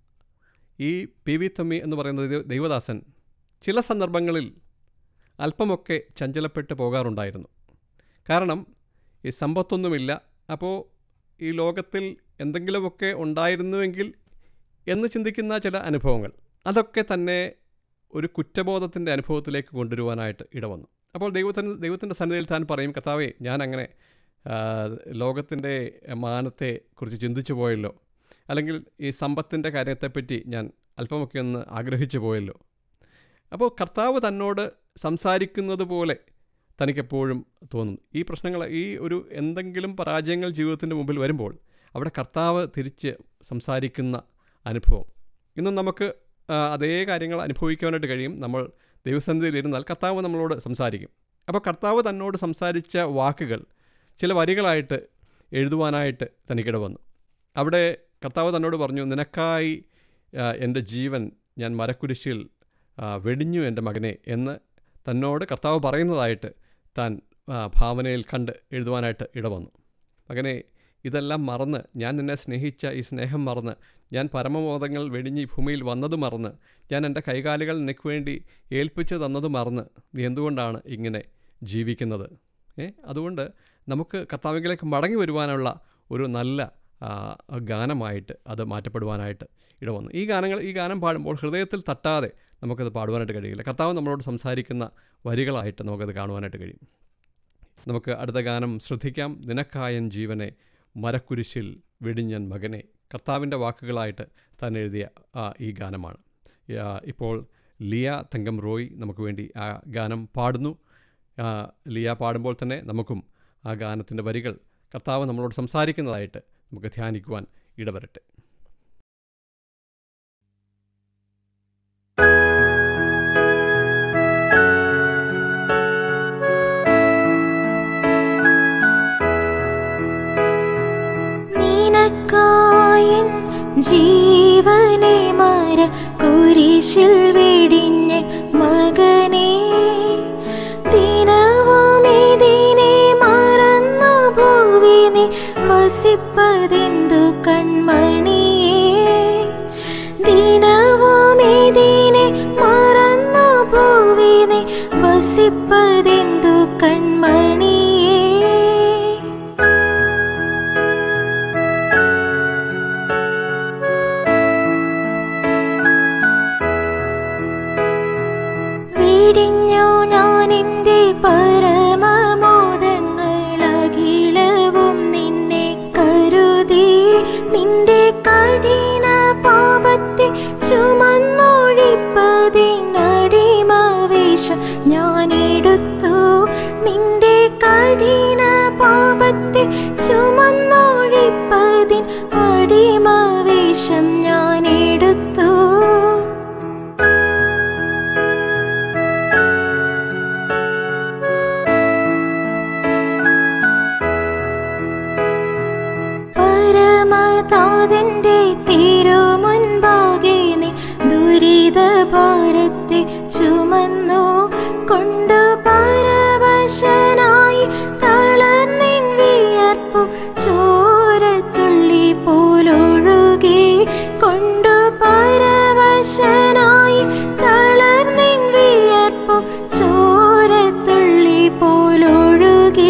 ഈ പി വി തമ്മി എന്ന് പറയുന്ന ദൈവ- ദൈവദാസൻ ചില സന്ദർഭങ്ങളിൽ അല്പമൊക്കെ ചഞ്ചലപ്പെട്ട് പോകാറുണ്ടായിരുന്നു കാരണം ഈ സമ്പത്തൊന്നുമില്ല അപ്പോൾ ഈ ലോകത്തിൽ എന്തെങ്കിലുമൊക്കെ ഉണ്ടായിരുന്നുവെങ്കിൽ എന്ന് ചിന്തിക്കുന്ന ചില അനുഭവങ്ങൾ അതൊക്കെ തന്നെ ഒരു കുറ്റബോധത്തിൻ്റെ അനുഭവത്തിലേക്ക് കൊണ്ടുവരുവാനായിട്ട് ഇടവന്നു അപ്പോൾ ദൈവത്തിന് ദൈവത്തിൻ്റെ സന്നിധിയിൽ താൻ പറയും കർത്താവേ ഞാൻ അങ്ങനെ ലോകത്തിൻ്റെ മാനത്തെ കുറിച്ച് ചിന്തിച്ചു പോയല്ലോ അല്ലെങ്കിൽ ഈ സമ്പത്തിൻ്റെ കാര്യത്തെപ്പറ്റി ഞാൻ അല്പമൊക്കെ ഒന്ന് ആഗ്രഹിച്ചു പോയല്ലോ അപ്പോൾ കർത്താവ് തന്നോട് സംസാരിക്കുന്നത് പോലെ തനിക്കെപ്പോഴും തോന്നും ഈ പ്രശ്നങ്ങൾ ഈ ഒരു എന്തെങ്കിലും പരാജയങ്ങൾ ജീവിതത്തിൻ്റെ മുമ്പിൽ വരുമ്പോൾ അവിടെ കർത്താവ് തിരിച്ച് സംസാരിക്കുന്ന അനുഭവം ഇന്നും നമുക്ക് ആ, അതേ കാര്യങ്ങൾ അനുഭവിക്കാനായിട്ട് കഴിയും നമ്മൾ ദൈവസന്നിധിയിൽ ഇരുന്നാൽ കർത്താവ് നമ്മളോട് സംസാരിക്കും അപ്പോൾ കർത്താവ് തന്നോട് സംസാരിച്ച വാക്കുകൾ ചില വരികളായിട്ട് എഴുതുവാനായിട്ട് തനിക്കിട വന്നു അവിടെ കർത്താവ് തന്നോട് പറഞ്ഞു നിനക്കായി ആ, എൻ്റെ ജീവൻ ഞാൻ മരക്കുരിശിൽ ആ, വെടിഞ്ഞു എൻ്റെ മകനെ എന്ന് തന്നോട് കർത്താവ് പറയുന്നതായിട്ട് താൻ ആ, ഭാവനയിൽ കണ്ട് എഴുതുവാനായിട്ട് ഇടവന്നു മകനെ ഇതെല്ലാം മറന്ന് ഞാൻ നിന്നെ സ്നേഹിച്ച ഈ സ്നേഹം മറന്ന് ഞാൻ പരമബോധങ്ങൾ വെടിഞ്ഞ് ഈ ഭൂമിയിൽ വന്നത് മറന്ന് ഞാൻ എൻ്റെ കൈകാലുകൾ നിനക്ക് വേണ്ടി ഏൽപ്പിച്ച് തന്നത് മറന്ന് നീ എന്തുകൊണ്ടാണ് ഇങ്ങനെ ജീവിക്കുന്നത് ഏ അതുകൊണ്ട് നമുക്ക് കർത്താവിലേക്ക് മടങ്ങി വരുവാനുള്ള ഒരു നല്ല ആ, ഗാനമായിട്ട് അത് മാറ്റപ്പെടുവാനായിട്ട് ഇടവന്നു ഈ ഗാനങ്ങൾ ഈ ഗാനം പാടുമ്പോൾ ഹൃദയത്തിൽ തട്ടാതെ നമുക്കത് പാടുവാനായിട്ട് കഴിയില്ല കർത്താവ് നമ്മളോട് സംസാരിക്കുന്ന വരികളായിട്ട് നമുക്കത് കാണുവാനായിട്ട് കഴിയും നമുക്ക് അടുത്ത ഗാനം ശ്രദ്ധിക്കാം നിനക്കായൻ ജീവനെ മരക്കുരിശിൽ വെടിഞ്ഞൻ മകനെ കർത്താവിൻ്റെ വാക്കുകളായിട്ട് താൻ എഴുതിയ ആ, ഈ ഗാനമാണ് ആ, ഇപ്പോൾ ലിയ തങ്കം റോയ് നമുക്ക് വേണ്ടി ആ ഗാനം പാടുന്നു ആ, ലിയ പാടുമ്പോൾ തന്നെ നമുക്കും ആ ഗാനത്തിൻ്റെ വരികൾ കർത്താവ് നമ്മളോട് സംസാരിക്കുന്നതായിട്ട് നമുക്ക് ധ്യാനിക്കുവാൻ ഇടവരട്ടെ നിനക്കായൻ ജീവനെ മര കുരിശിൽ വെടിഞ്ഞ മകനെ ദിനവുമിതിനെ മറന്നു ഭൂവിനെ വസിപ്പതെന്തു കൺമണിയേ ദിനവുമിതിനെ മറന്നു ഭൂവിനെ വസിപ്പതെന്തു കൺമണിയേ വിടിഞ്ഞു ഞാൻ എൻ്റെ പരമമോദങ്ങളകിലവും നിന്നെ കരുതി നിന്റെ കഠിന പാപത്തെ ചുമന്നൊഴിപ്പതിനടിമാവേശം ഞാൻ എടുത്തു നിന്റെ കഠിന പാപത്തെ ചുമന്നൊഴിപ്പതിൻ അടിമാവേശം ഞാൻ എടുത്തു പരമതാതന്റെ തിരുമുൻപാകെ നീ ദുരിത ഭാരത്തെ ചുമന്നു കൊണ്ടു പരവശനായി തളർന്നിൻ വിയർപ്പു ചോരത്തുള്ളി പോലൊഴുകി കൊണ്ടു പരവശനായി തളർന്നിൻ വിയർപ്പു ചോരത്തുള്ളി പോലൊഴുകി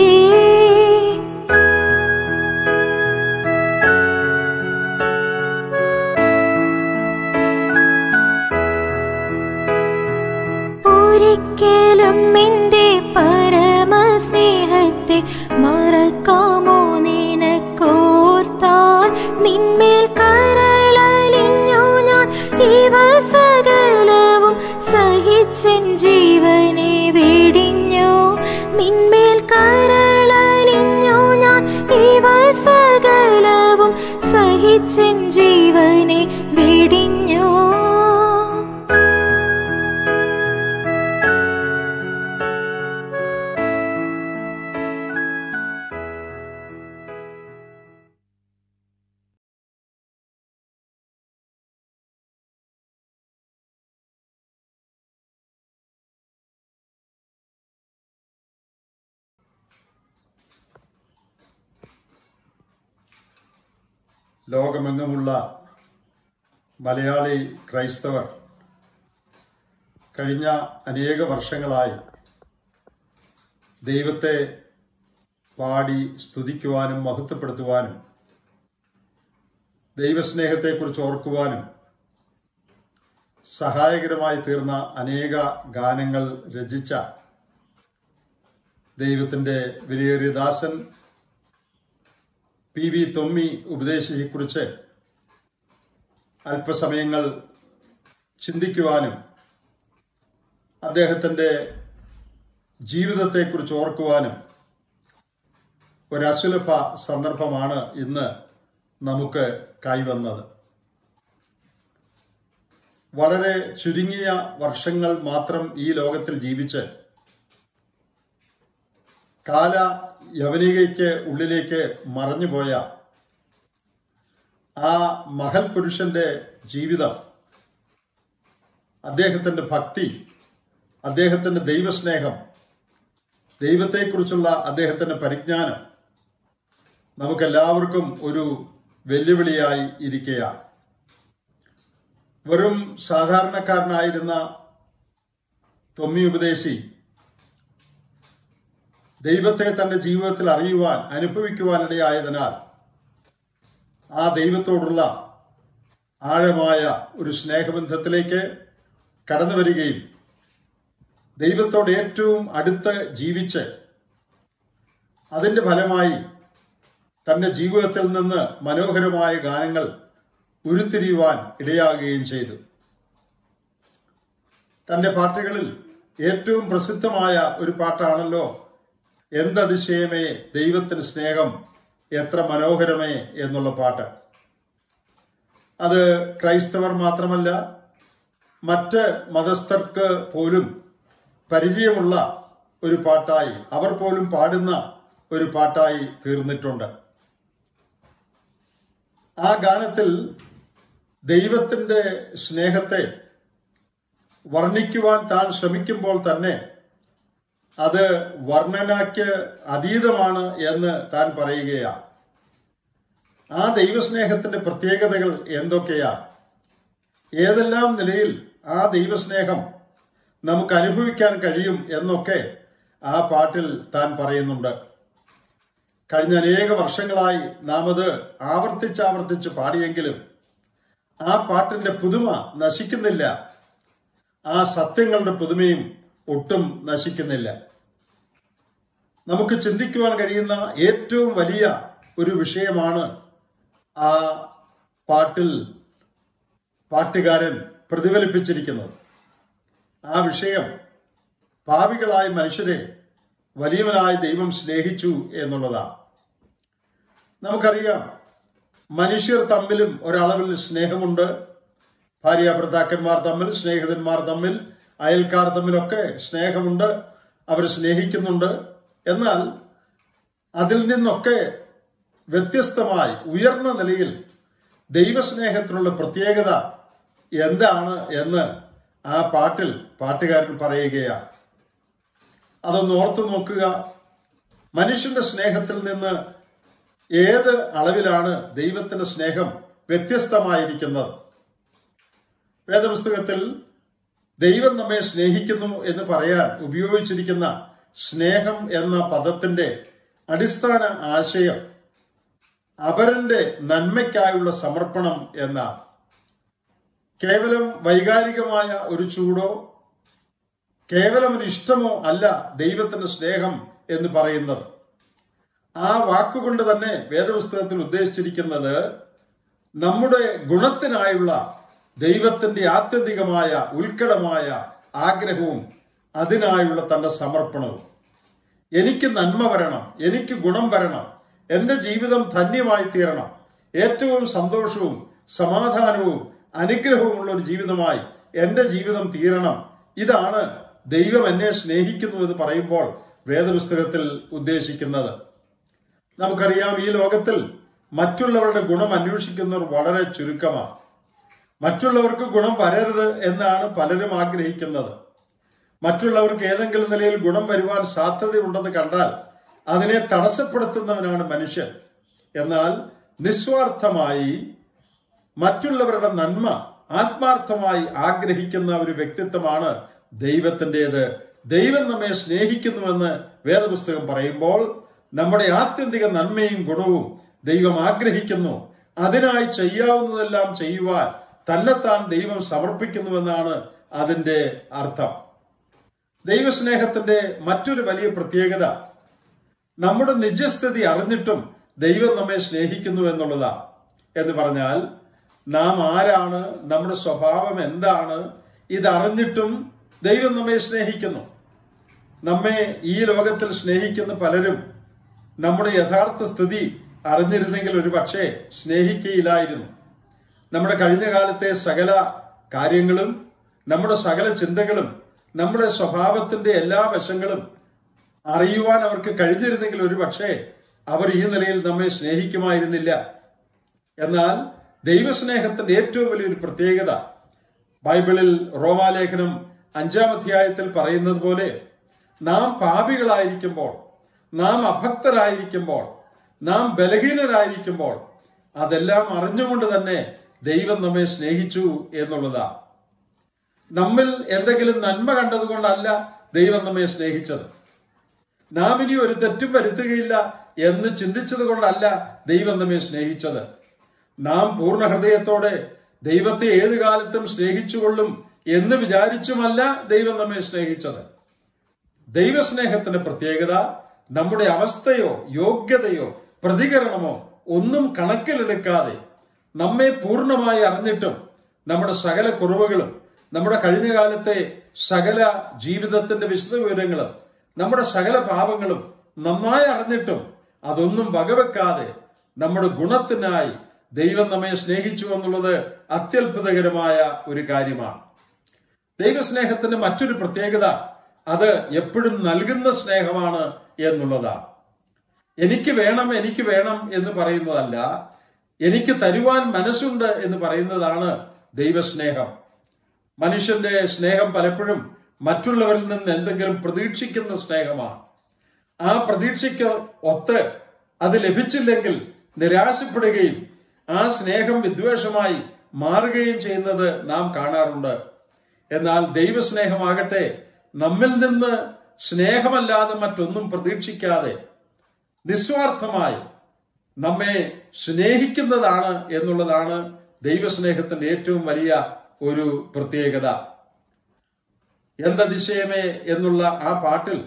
ഒരിക്കലും എന്റെ പരമസ്നേഹത്തെ മറക്കാമോ നിനക്കോർത്താൽ നിന്മേൽ കരളലിഞ്ഞു ഞാൻ ഈ ലോകമെങ്ങുമുള്ള മലയാളി ക്രൈസ്തവർ കഴിഞ്ഞ അനേക വർഷങ്ങളായി ദൈവത്തെ പാടി സ്തുതിക്കുവാനും മഹത്വപ്പെടുത്തുവാനും ദൈവസ്നേഹത്തെക്കുറിച്ച് ഓർക്കുവാനും സഹായകരമായി തീർന്ന അനേക ഗാനങ്ങൾ രചിച്ച ദൈവത്തിൻ്റെ വിലയേറിയ ദാസൻ പി വി തൊമ്മി ഉപദേശിയെക്കുറിച്ച് അല്പസമയങ്ങൾ ചിന്തിക്കുവാനും അദ്ദേഹത്തിൻ്റെ ജീവിതത്തെക്കുറിച്ച് ഓർക്കുവാനും ഒരസുലഭ സന്ദർഭമാണ് ഇന്ന് നമുക്ക് കൈവന്നത് വളരെ ചുരുങ്ങിയ വർഷങ്ങൾ മാത്രം ഈ ലോകത്തിൽ ജീവിച്ച് കാല യവനികയ്ക്ക് ഉള്ളിലേക്ക് മറഞ്ഞുപോയ ആ മഹൽ പുരുഷന്റെ ജീവിതം അദ്ദേഹത്തിന്റെ ഭക്തി അദ്ദേഹത്തിന്റെ ദൈവസ്നേഹം ദൈവത്തെക്കുറിച്ചുള്ള അദ്ദേഹത്തിന്റെ പരിജ്ഞാനം നമുക്കെല്ലാവർക്കും ഒരു വെല്ലുവിളിയായി ഇരിക്കുകയാണ് വെറും സാധാരണക്കാരനായിരുന്ന തൊമ്മി ഉപദേശി ദൈവത്തെ തന്റെ ജീവിതത്തിൽ അറിയുവാൻ അനുഭവിക്കുവാനിടയായതിനാൽ ആ ദൈവത്തോടുള്ള ആഴമായ ഒരു സ്നേഹബന്ധത്തിലേക്ക് കടന്നു വരികയും ദൈവത്തോട് ഏറ്റവും അടുത്ത് ജീവിച്ച് അതിന്റെ ഫലമായി തന്റെ ജീവിതത്തിൽ നിന്ന് മനോഹരമായ ഗാനങ്ങൾ ഉരുത്തിരിയുവാൻ ഇടയാകുകയും ചെയ്തു തന്റെ പാട്ടുകളിൽ ഏറ്റവും പ്രസിദ്ധമായ ഒരു പാട്ടാണല്ലോ എന്തതിശയമേ ദൈവത്തിന് സ്നേഹം എത്ര മനോഹരമേ എന്നുള്ള പാട്ട് അത് ക്രൈസ്തവർ മാത്രമല്ല മറ്റ് മതസ്ഥർക്ക് പോലും പരിചയമുള്ള ഒരു പാട്ടായി അവർ പോലും പാടുന്ന ഒരു പാട്ടായി തീർന്നിട്ടുണ്ട് ആ ഗാനത്തിൽ ദൈവത്തിന്റെ സ്നേഹത്തെ വർണ്ണിക്കുവാൻ താൻ ശ്രമിക്കുമ്പോൾ തന്നെ അത് വർണ്ണനയ്ക്ക് അതീതമാണ് എന്ന് താൻ പറയുകയാണ് ആ ദൈവസ്നേഹത്തിന്റെ പ്രത്യേകതകൾ എന്തൊക്കെയാണ് ഏതെല്ലാം നിലയിൽ ആ ദൈവസ്നേഹം നമുക്ക് അനുഭവിക്കാൻ കഴിയും എന്നൊക്കെ ആ പാട്ടിൽ താൻ പറയുന്നുണ്ട് കഴിഞ്ഞ അനേക വർഷങ്ങളായി നാം അത് ആവർത്തിച്ചാവർത്തിച്ച് പാടിയെങ്കിലും ആ പാട്ടിന്റെ പുതുമ നശിക്കുന്നില്ല ആ സത്യങ്ങളുടെ പുതുമയും ഒട്ടും നശിക്കുന്നില്ല നമുക്ക് ചിന്തിക്കുവാൻ കഴിയുന്ന ഏറ്റവും വലിയ ഒരു വിഷയമാണ് ആ പാട്ടിൽ പാട്ടുകാരൻ പ്രതിഫലിപ്പിച്ചിരിക്കുന്നത് ആ വിഷയം പാപികളായ മനുഷ്യരെ വലിയവനായ ദൈവം സ്നേഹിച്ചു എന്നുള്ളതാണ് നമുക്കറിയാം മനുഷ്യർ തമ്മിലും ഒരളവിൽ സ്നേഹമുണ്ട് ഭാര്യ ഭർത്താക്കന്മാർ തമ്മിൽ സ്നേഹിതന്മാർ തമ്മിൽ അയൽക്കാർ തമ്മിലൊക്കെ സ്നേഹമുണ്ട് അവർ സ്നേഹിക്കുന്നുണ്ട് എന്നാൽ അതിൽ നിന്നൊക്കെ വ്യത്യസ്തമായി ഉയർന്ന നിലയിൽ ദൈവസ്നേഹത്തിനുള്ള പ്രത്യേകത എന്താണ് എന്ന് ആ പാട്ടിൽ പാട്ടുകാരൻ പറയുകയാണ് അതൊന്ന് ഓർത്തു നോക്കുക മനുഷ്യന്റെ സ്നേഹത്തിൽ നിന്ന് ഏത് അളവിലാണ് ദൈവത്തിന്റെ സ്നേഹം വ്യത്യസ്തമായിരിക്കുന്നത് വേദപുസ്തകത്തിൽ ദൈവം നമ്മെ സ്നേഹിക്കുന്നു എന്ന് പറയാൻ ഉപയോഗിച്ചിരിക്കുന്ന സ്നേഹം എന്ന പദത്തിന്റെ അടിസ്ഥാന ആശയം അവരന്റെ നന്മയ്ക്കായുള്ള സമർപ്പണം എന്നാണ് കേവലം വൈകാരികമായ ഒരു ചൂടോ കേവലം ഒരു ഇഷ്ടമോ അല്ല ദൈവത്തിന്റെ സ്നേഹം എന്ന് പറയുന്നത് ആ വാക്കുകൊണ്ട് തന്നെ വേദപുസ്തകത്തിൽ ഉദ്ദേശിച്ചിരിക്കുന്നത് നമ്മുടെ ഗുണത്തിനായുള്ള ദൈവത്തിന്റെ ആത്യന്തികമായ ഉത്കടമായ ആഗ്രഹവും അതിനായുള്ള തന്റെ സമർപ്പണവും എനിക്ക് നന്മ വരണം എനിക്ക് ഗുണം വരണം എൻ്റെ ജീവിതം ധന്യമായി തീരണം ഏറ്റവും സന്തോഷവും സമാധാനവും അനുഗ്രഹവുമുള്ള ഒരു ജീവിതമായി എൻ്റെ ജീവിതം തീരണം ഇതാണ് ദൈവം എന്നെ സ്നേഹിക്കുന്നു എന്ന് പറയുമ്പോൾ വേദപുസ്തകത്തിൽ ഉദ്ദേശിക്കുന്നത് നമുക്കറിയാം ഈ ലോകത്തിൽ മറ്റുള്ളവരുടെ ഗുണം അന്വേഷിക്കുന്നവർ വളരെ ചുരുക്കമാണ് മറ്റുള്ളവർക്ക് ഗുണം വരരുത് എന്നാണ് പലരും ആഗ്രഹിക്കുന്നത് മറ്റുള്ളവർക്ക് ഏതെങ്കിലും നിലയിൽ ഗുണം വരുവാൻ സാധ്യതയുണ്ടെന്ന് കണ്ടാൽ അതിനെ തടസ്സപ്പെടുത്തുന്നവനാണ് മനുഷ്യൻ എന്നാൽ നിസ്വാർത്ഥമായി മറ്റുള്ളവരുടെ നന്മ ആത്മാർത്ഥമായി ആഗ്രഹിക്കുന്ന ഒരു വ്യക്തിത്വമാണ് ദൈവത്തിൻ്റെത് ദൈവം നമ്മെ സ്നേഹിക്കുന്നുവെന്ന് വേദപുസ്തകം പറയുമ്പോൾ നമ്മുടെ ആത്യന്തിക നന്മയും ഗുണവും ദൈവം ആഗ്രഹിക്കുന്നു അതിനായി ചെയ്യാവുന്നതെല്ലാം ചെയ്യുവാൻ തന്നെത്താൻ ദൈവം സമർപ്പിക്കുന്നുവെന്നാണ് അതിൻ്റെ അർത്ഥം ദൈവസ്നേഹത്തിന്റെ മറ്റൊരു വലിയ പ്രത്യേകത നമ്മുടെ നിജസ്ഥിതി അറിഞ്ഞിട്ടും ദൈവം നമ്മെ സ്നേഹിക്കുന്നു എന്നുള്ളതാ എന്ന് പറഞ്ഞാൽ നാം ആരാണ് നമ്മുടെ സ്വഭാവം എന്താണ് ഇതറിഞ്ഞിട്ടും ദൈവം നമ്മെ സ്നേഹിക്കുന്നു നമ്മെ ഈ ലോകത്തിൽ സ്നേഹിക്കുന്ന പലരും നമ്മുടെ യഥാർത്ഥ സ്ഥിതി അറിഞ്ഞിരുന്നെങ്കിൽ ഒരു പക്ഷേ സ്നേഹിക്കയില്ലായിരുന്നു നമ്മുടെ കഴിഞ്ഞ കാലത്തെ സകല കാര്യങ്ങളും നമ്മുടെ സകല ചിന്തകളും നമ്മുടെ സ്വഭാവത്തിന്റെ എല്ലാ വശങ്ങളും അറിയുവാൻ അവർക്ക് കഴിഞ്ഞിരുന്നെങ്കിൽ ഒരു പക്ഷേ അവർ ഈ നിലയിൽ നമ്മെ സ്നേഹിക്കുമായിരുന്നില്ല എന്നാൽ ദൈവസ്നേഹത്തിന്റെ ഏറ്റവും വലിയൊരു പ്രത്യേകത ബൈബിളിൽ റോമാലേഖനം അഞ്ചാം അധ്യായത്തിൽ പറയുന്നത് പോലെ നാം പാപികളായിരിക്കുമ്പോൾ നാം അഭക്തരായിരിക്കുമ്പോൾ നാം ബലഹീനരായിരിക്കുമ്പോൾ അതെല്ലാം അറിഞ്ഞുകൊണ്ട് തന്നെ ദൈവം നമ്മെ സ്നേഹിച്ചു എന്നുള്ളതാ നമ്മിൽ എന്തെങ്കിലും നന്മ കണ്ടതുകൊണ്ടല്ല ദൈവം നമ്മെ സ്നേഹിച്ചത് നാം ഇനി ഒരു തെറ്റും വരുത്തുകയില്ല എന്ന് ചിന്തിച്ചത് കൊണ്ടല്ല ദൈവം നമ്മെ സ്നേഹിച്ചത് നാം പൂർണ്ണ ഹൃദയത്തോടെ ദൈവത്തെ ഏത് കാലത്തും സ്നേഹിച്ചുകൊള്ളും എന്ന് വിചാരിച്ചുമല്ല ദൈവം നമ്മെ സ്നേഹിച്ചത് ദൈവസ്നേഹത്തിന്റെ പ്രത്യേകത നമ്മുടെ അവസ്ഥയോ യോഗ്യതയോ പ്രതികരണമോ ഒന്നും കണക്കിലെടുക്കാതെ നമ്മെ പൂർണ്ണമായി അറിഞ്ഞിട്ടും നമ്മുടെ സകല കുറവുകളും നമ്മുടെ കഴിഞ്ഞ കാലത്തെ സകല ജീവിതത്തിന്റെ വിശദവിവരങ്ങളും നമ്മുടെ സകല പാപങ്ങളും നന്നായി അറിഞ്ഞിട്ടും അതൊന്നും വകവെക്കാതെ നമ്മുടെ ഗുണത്തിനായി ദൈവം നമ്മെ സ്നേഹിച്ചു എന്നുള്ളത് അത്യത്ഭുതകരമായ ഒരു കാര്യമാണ് ദൈവസ്നേഹത്തിന്റെ മറ്റൊരു പ്രത്യേകത അത് എപ്പോഴും നൽകുന്ന സ്നേഹമാണ് എന്നുള്ളതാണ് എനിക്ക് വേണം എനിക്ക് വേണം എന്ന് പറയുന്നതല്ല എനിക്ക് തരുവാൻ മനസ്സുണ്ട് എന്ന് പറയുന്നതാണ് ദൈവസ്നേഹം മനുഷ്യന്റെ സ്നേഹം പലപ്പോഴും മറ്റുള്ളവരിൽ നിന്ന് എന്തെങ്കിലും പ്രതീക്ഷിക്കുന്ന സ്നേഹമാണ് ആ പ്രതീക്ഷയ്ക്ക് ഒത്ത് അത് ലഭിച്ചില്ലെങ്കിൽ നിരാശപ്പെടുകയും ആ സ്നേഹം വിദ്വേഷമായി മാറുകയും ചെയ്യുന്നത് നാം കാണാറുണ്ട് എന്നാൽ ദൈവസ്നേഹമാകട്ടെ നമ്മിൽ നിന്ന് സ്നേഹമല്ലാതെ മറ്റൊന്നും പ്രതീക്ഷിക്കാതെ നിസ്വാർത്ഥമായി നമ്മെ സ്നേഹിക്കുന്നതാണ് എന്നുള്ളതാണ് ദൈവസ്നേഹത്തിന്റെ ഏറ്റവും വലിയ ഒരു പ്രത്യേകത എന്തതിശയമേ എന്നുള്ള ആ പാട്ടിൽ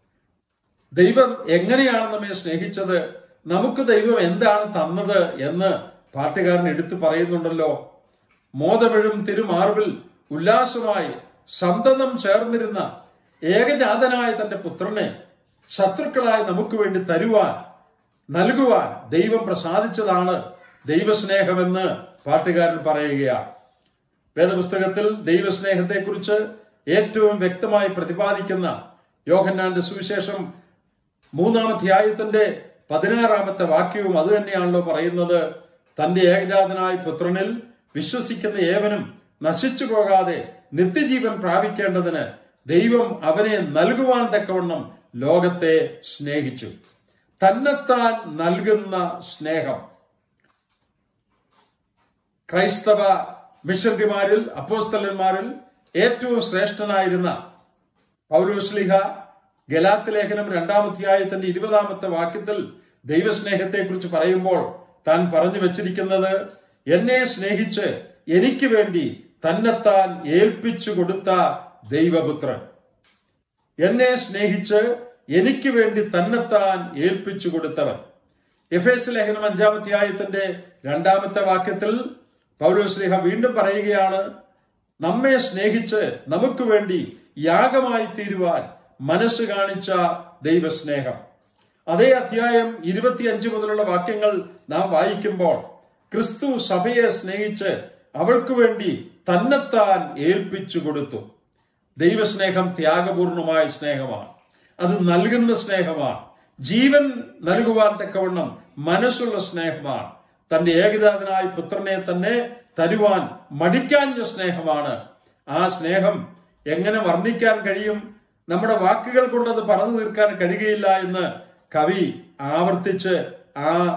ദൈവം എങ്ങനെയാണ് നമ്മെ സ്നേഹിച്ചത് നമുക്ക് ദൈവം എന്താണ് തന്നത് എന്ന് പാട്ടുകാരൻ എടുത്തു പറയുന്നുണ്ടല്ലോ മോതമിഴും തിരുമാർവിൽ ഉല്ലാസമായി സന്തതം ചേർന്നിരുന്ന ഏകജാതനായ തന്റെ പുത്രനെ ശത്രുക്കളായി നമുക്ക് വേണ്ടി തരുവാൻ നൽകുവാൻ ദൈവം പ്രസാദിച്ചതാണ് ദൈവസ്നേഹമെന്ന് പാട്ടുകാരൻ പറയുകയാണ് വേദപുസ്തകത്തിൽ ദൈവസ്നേഹത്തെക്കുറിച്ച് ഏറ്റവും വ്യക്തമായി പ്രതിപാദിക്കുന്ന യോഹന്നാന്റെ സുവിശേഷം മൂന്നാം അധ്യായത്തിന്റെ പതിനാറാമത്തെ വാക്യവും അത് തന്നെയാണല്ലോ പറയുന്നത് തന്റെ ഏകജാതനായ പുത്രനിൽ വിശ്വസിക്കുന്ന ഏവനും നശിച്ചു പോകാതെ നിത്യജീവൻ പ്രാപിക്കേണ്ടതിന് ദൈവം അവനെ നൽകുവാൻ തക്കവണ്ണം ലോകത്തെ സ്നേഹിച്ചു തന്നെത്താൻ നൽകുന്ന സ്നേഹം ക്രൈസ്തവ മിഷണറിമാരിൽ അപ്പോസ്തലന്മാരിൽ ഏറ്റവും ശ്രേഷ്ഠനായിരുന്ന പൗലോസ്ലിഹ ഗലാത്ത് ലേഖനം രണ്ടാമധ്യായത്തിന്റെ ഇരുപതാമത്തെ വാക്യത്തിൽ ദൈവസ്നേഹത്തെക്കുറിച്ച് പറയുമ്പോൾ താൻ പറഞ്ഞു വച്ചിരിക്കുന്നത് എന്നെ സ്നേഹിച്ച് എനിക്ക് വേണ്ടി തന്നെത്താൻ ഏൽപ്പിച്ചു കൊടുത്ത ദൈവപുത്രൻ എന്നെ സ്നേഹിച്ച് എനിക്ക് വേണ്ടി തന്നെത്താൻ ഏൽപ്പിച്ചു കൊടുത്തവൻ എഫ് എസ് ലേഖനം അഞ്ചാമധ്യായത്തിന്റെ രണ്ടാമത്തെ വാക്യത്തിൽ പൗലോസ്ലിഹ വീണ്ടും പറയുകയാണ് നമ്മെ സ്നേഹിച്ച് നമുക്ക് വേണ്ടി യാഗമായി തീരുവാൻ മനസ്സ് കാണിച്ച ദൈവസ്നേഹം അതേ അധ്യായം ഇരുപത്തിയഞ്ച് മുതലുള്ള വാക്യങ്ങൾ നാം വായിക്കുമ്പോൾ ക്രിസ്തു സഭയെ സ്നേഹിച്ച് അവൾക്ക് വേണ്ടി തന്നെത്താൻ ഏൽപ്പിച്ചു കൊടുത്തു ദൈവസ്നേഹം ത്യാഗപൂർണമായ സ്നേഹമാണ് അത് നൽകുന്ന സ്നേഹമാണ് ജീവൻ നൽകുവാൻ തക്കവണ്ണം മനസ്സുള്ള സ്നേഹമാണ് തന്റെ ഏകജാതനായ പുത്രനെ തന്നെ തരുവാൻ മടിക്കാഞ്ഞ സ്നേഹമാണ് ആ സ്നേഹം എങ്ങനെ വർണ്ണിക്കാൻ കഴിയും നമ്മുടെ വാക്കുകൾ കൊണ്ട് അത് പറഞ്ഞു തീർക്കാൻ കഴിയുകയില്ല എന്ന് കവി ആവർത്തിച്ച് ആ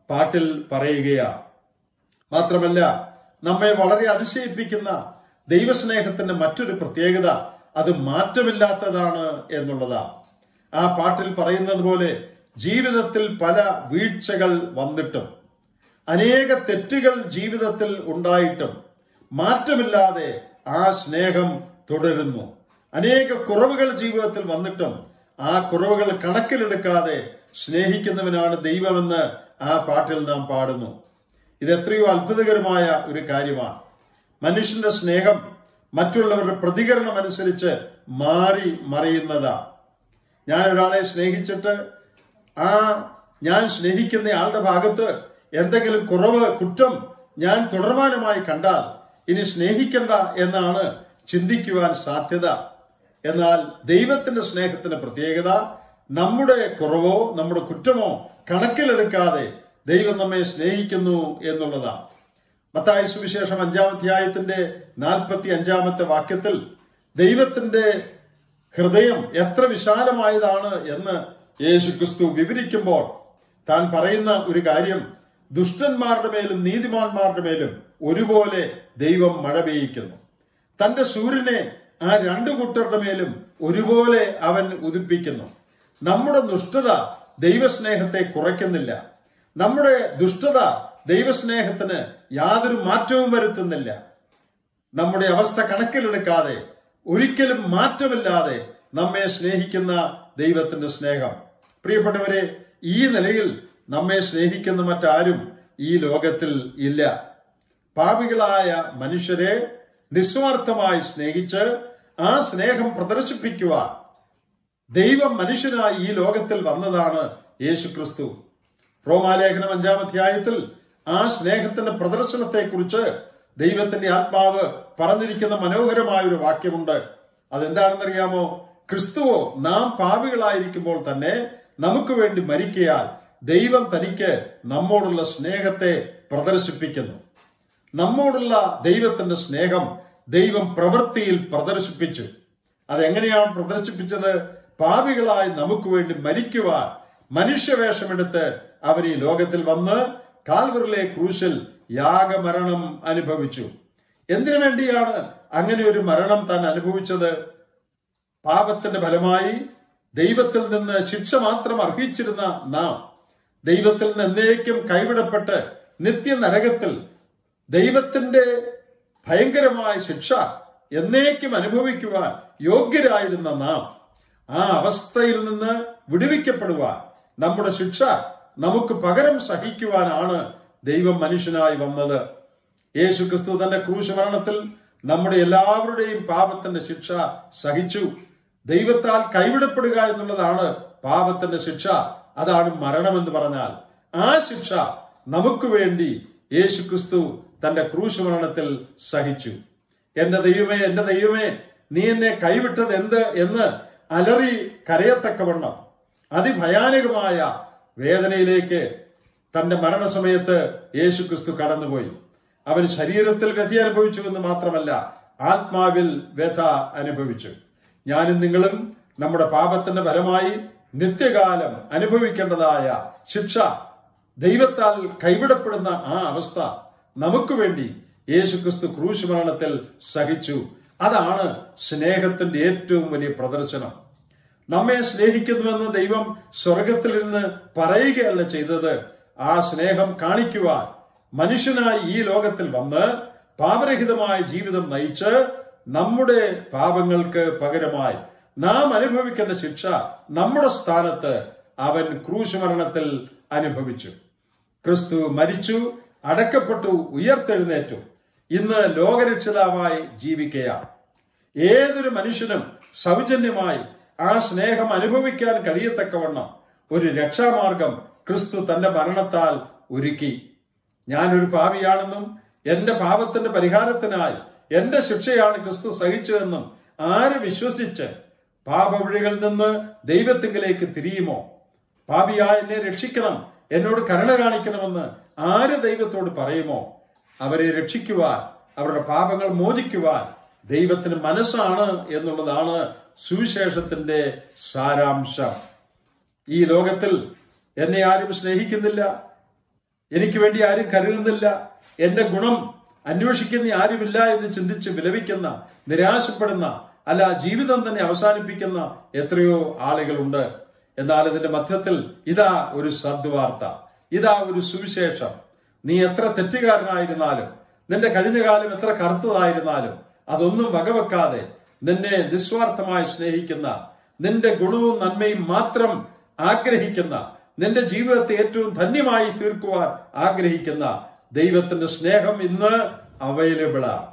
പാട്ടിൽ പറയുകയാണ് മാത്രമല്ല നമ്മെ വളരെ അതിശയിപ്പിക്കുന്ന ദൈവസ്നേഹത്തിന്റെ മറ്റൊരു പ്രത്യേകത അത് മാറ്റമില്ലാത്തതാണ് എന്നുള്ളതാണ് ആ പാട്ടിൽ പറയുന്നത് പോലെ ജീവിതത്തിൽ പല വീഴ്ചകൾ വന്നിട്ടും അനേക തെറ്റുകൾ ജീവിതത്തിൽ ഉണ്ടായിട്ടും മാറ്റമില്ലാതെ ആ സ്നേഹം തുടരുന്നു അനേക കുറവുകൾ ജീവിതത്തിൽ വന്നിട്ടും ആ കുറവുകൾ കണക്കിലെടുക്കാതെ സ്നേഹിക്കുന്നവനാണ് ദൈവമെന്ന് ആ പാട്ടിൽ നാം പാടുന്നു ഇത് എത്രയോ അത്ഭുതകരമായ ഒരു കാര്യമാണ് മനുഷ്യന്റെ സ്നേഹം മറ്റുള്ളവരുടെ പ്രതികരണം അനുസരിച്ച് മാറി മറിയുന്നതാണ് ഞാൻ ഒരാളെ സ്നേഹിച്ചിട്ട് ആ ഞാൻ സ്നേഹിക്കുന്ന ആളുടെ ഭാഗത്ത് എന്തെങ്കിലും കുറവ് കുറ്റം ഞാൻ തുടർമാനമായി കണ്ടാൽ ഇനി സ്നേഹിക്കണ്ട എന്നാണ് ചിന്തിക്കുവാൻ സാധ്യത എന്നാൽ ദൈവത്തിന്റെ സ്നേഹത്തിന്റെ പ്രത്യേകത നമ്മുടെ കുറവോ നമ്മുടെ കുറ്റമോ കണക്കിലെടുക്കാതെ ദൈവം നമ്മെ സ്നേഹിക്കുന്നു എന്നുള്ളതാണ് മത്തായ സുവിശേഷം അഞ്ചാം അധ്യായത്തിന്റെ നാൽപ്പത്തി അഞ്ചാമത്തെ വാക്യത്തിൽ ദൈവത്തിന്റെ ഹൃദയം എത്ര വിശാലമായതാണ് എന്ന് യേശു ക്രിസ്തു വിവരിക്കുമ്പോൾ താൻ പറയുന്ന ഒരു കാര്യം ദുഷ്ടന്മാരുടെ മേലും നീതിമാന്മാരുടെ മേലും ഒരുപോലെ ദൈവം മഴ പെയ്യിക്കുന്നു തന്റെ സൂര്യനെ ആ രണ്ടു കൂട്ടരുടെ മേലും ഒരുപോലെ അവൻ ഉദിപ്പിക്കുന്നു നമ്മുടെ ദുഷ്ടത ദൈവസ്നേഹത്തെ കുറയ്ക്കുന്നില്ല നമ്മുടെ ദുഷ്ടത ദൈവസ്നേഹത്തിന് യാതൊരു മാറ്റവും വരുത്തുന്നില്ല നമ്മുടെ അവസ്ഥ കണക്കിലെടുക്കാതെ ഒരിക്കലും മാറ്റമില്ലാതെ നമ്മെ സ്നേഹിക്കുന്ന ദൈവത്തിന്റെ സ്നേഹം പ്രിയപ്പെട്ടവരെ ഈ നിലയിൽ നമ്മെ സ്നേഹിക്കുന്ന മറ്റാരും ഈ ലോകത്തിൽ ഇല്ല പാപികളായ മനുഷ്യരെ നിസ്വാർത്ഥമായി സ്നേഹിച്ച് ആ സ്നേഹം പ്രദർശിപ്പിക്കുവാൻ ദൈവം മനുഷ്യനായി ഈ ലോകത്തിൽ വന്നതാണ് യേശു ക്രിസ്തു റോമാലേഖനം അഞ്ചാം അധ്യായത്തിൽ ആ സ്നേഹത്തിന്റെ പ്രദർശനത്തെക്കുറിച്ച് ദൈവത്തിന്റെ ആത്മാവ് പറഞ്ഞിരിക്കുന്ന മനോഹരമായ ഒരു വാക്യമുണ്ട് അതെന്താണെന്നറിയാമോ ക്രിസ്തുവോ നാം പാപികളായിരിക്കുമ്പോൾ തന്നെ നമുക്ക് വേണ്ടി മരിക്കയാൽ ദൈവം തനിക്ക് നമ്മോടുള്ള സ്നേഹത്തെ പ്രദർശിപ്പിക്കുന്നു നമ്മോടുള്ള ദൈവത്തിന്റെ സ്നേഹം ദൈവം പ്രവൃത്തിയിൽ പ്രദർശിപ്പിച്ചു അതെങ്ങനെയാണ് പ്രദർശിപ്പിച്ചത് പാപികളായി നമുക്ക് വേണ്ടി മരിക്കുവാൻ മനുഷ്യവേഷമെടുത്ത് അവൻ ഈ ലോകത്തിൽ വന്ന് കാൽവറിലെ ക്രൂശിൽ യാഗമരണം അനുഭവിച്ചു എന്തിനു വേണ്ടിയാണ് അങ്ങനെ ഒരു മരണം താൻ അനുഭവിച്ചത് പാപത്തിന്റെ ഫലമായി ദൈവത്തിൽ നിന്ന് ശിക്ഷ മാത്രം അർഹിച്ചിരുന്ന നാം ദൈവത്തിൽ നിന്ന് എന്നേക്കും കൈവിടപ്പെട്ട് നിത്യ നരകത്തിൽ ദൈവത്തിന്റെ ഭയങ്കരമായ ശിക്ഷ എന്നേക്കും അനുഭവിക്കുവാൻ യോഗ്യരായിരുന്ന നാം ആ അവസ്ഥയിൽ നിന്ന് വിടുവിക്കപ്പെടുവാൻ നമ്മുടെ ശിക്ഷ നമുക്ക് പകരം സഹിക്കുവാനാണ് ദൈവം മനുഷ്യനായി വന്നത് യേശു ക്രിസ്തു തന്റെ ക്രൂശ് മരണത്തിൽ നമ്മുടെ എല്ലാവരുടെയും പാപത്തിന്റെ ശിക്ഷ സഹിച്ചു ദൈവത്താൽ കൈവിടപ്പെടുക എന്നുള്ളതാണ് പാപത്തിന്റെ ശിക്ഷ അതാണ് മരണം എന്ന് പറഞ്ഞാൽ ആ ശിക്ഷ നമുക്ക് വേണ്ടി യേശു ക്രിസ്തു തന്റെ ക്രൂശ് മരണത്തിൽ സഹിച്ചു എന്റെ ദൈവമേ എന്റെ ദൈവമേ നീ എന്നെ കൈവിട്ടത് എന്ത് എന്ന് അലറി കരയത്തക്കവണ്ണം അതിഭയാനകമായ വേദനയിലേക്ക് തന്റെ മരണസമയത്ത് യേശു ക്രിസ്തു കടന്നുപോയി അവൻ ശരീരത്തിൽ വ്യഥ അനുഭവിച്ചു എന്ന് മാത്രമല്ല ആത്മാവിൽ വ്യഥ അനുഭവിച്ചു ഞാനും നിങ്ങളും നമ്മുടെ പാപത്തിന്റെ ഫലമായി നിത്യകാലം അനുഭവിക്കേണ്ടതായ ശിക്ഷ ദൈവത്താൽ കൈവിടപ്പെടുന്ന ആ അവസ്ഥ നമുക്ക് വേണ്ടി യേശുക്രിസ്തു ക്രൂശ് മരണത്തിൽ സഹിച്ചു അതാണ് സ്നേഹത്തിന്റെ ഏറ്റവും വലിയ പ്രദർശനം നമ്മെ സ്നേഹിക്കുന്നുവെന്ന് ദൈവം സ്വർഗത്തിൽ നിന്ന് പറയുകയല്ല ചെയ്തത് ആ സ്നേഹം കാണിക്കുവാൻ മനുഷ്യനായി ഈ ലോകത്തിൽ വന്ന് പാപരഹിതമായ ജീവിതം നയിച്ച് നമ്മുടെ പാപങ്ങൾക്ക് പകരമായി നാം അനുഭവിക്കേണ്ട ശിക്ഷ നമ്മുടെ സ്ഥാനത്ത് അവൻ ക്രൂശ് മരണത്തിൽ അനുഭവിച്ചു ക്രിസ്തു മരിച്ചു അടക്കപ്പെട്ടു ഉയർത്തെഴുന്നേറ്റു ഇന്ന് ലോകരക്ഷിതാവായി ജീവിക്കുകയാണ് ഏതൊരു മനുഷ്യനും സൗജന്യമായി ആ സ്നേഹം അനുഭവിക്കാൻ കഴിയത്തക്കവണ്ണം ഒരു രക്ഷാമാർഗം ക്രിസ്തു തന്റെ മരണത്താൽ ഒരുക്കി ഞാനൊരു പാപിയാണെന്നും എന്റെ പാപത്തിന്റെ പരിഹാരത്തിനായി എന്റെ ശിക്ഷയാണ് ക്രിസ്തു സഹിച്ചതെന്നും ആര് വിശ്വസിച്ച് പാപവഴികളിൽ നിന്ന് ദൈവത്തിങ്കിലേക്ക് തിരിയുമോ പാപിയായ എന്നെ രക്ഷിക്കണം എന്നോട് കരുണ കാണിക്കണമെന്ന് ആര് ദൈവത്തോട് പറയുമോ അവരെ രക്ഷിക്കുവാൻ അവരുടെ പാപങ്ങൾ മോചിക്കുവാൻ ദൈവത്തിന് മനസ്സാണ് എന്നുള്ളതാണ് സുവിശേഷത്തിന്റെ സാരാംശം ഈ ലോകത്തിൽ എന്നെ ആരും സ്നേഹിക്കുന്നില്ല എനിക്ക് വേണ്ടി ആരും കരുതുന്നില്ല എന്റെ ഗുണം അന്വേഷിക്കുന്ന ആരുമില്ല എന്ന് ചിന്തിച്ച് വിലപിക്കുന്ന നിരാശപ്പെടുന്ന അല്ല ജീവിതം തന്നെ അവസാനിപ്പിക്കുന്ന എത്രയോ ആളുകളുണ്ട് എന്നാൽ ഇതിന്റെ മധ്യത്തിൽ ഇതാ ഒരു സദ്വാർത്ത ഇതാ ഒരു സുവിശേഷം നീ എത്ര തെറ്റുകാരനായിരുന്നാലും നിന്റെ കഴിഞ്ഞ കാലം എത്ര കറുത്തതായിരുന്നാലും അതൊന്നും വകവെക്കാതെ നിന്നെ നിസ്വാർത്ഥമായി സ്നേഹിക്കുന്ന നിന്റെ ഗുണവും നന്മയും മാത്രം ആഗ്രഹിക്കുന്ന നിന്റെ ജീവിതത്തെ ഏറ്റവും ധന്യമായി തീർക്കുവാൻ ആഗ്രഹിക്കുന്ന ദൈവത്തിന്റെ സ്നേഹം ഇന്ന് അവൈലബിളാണ്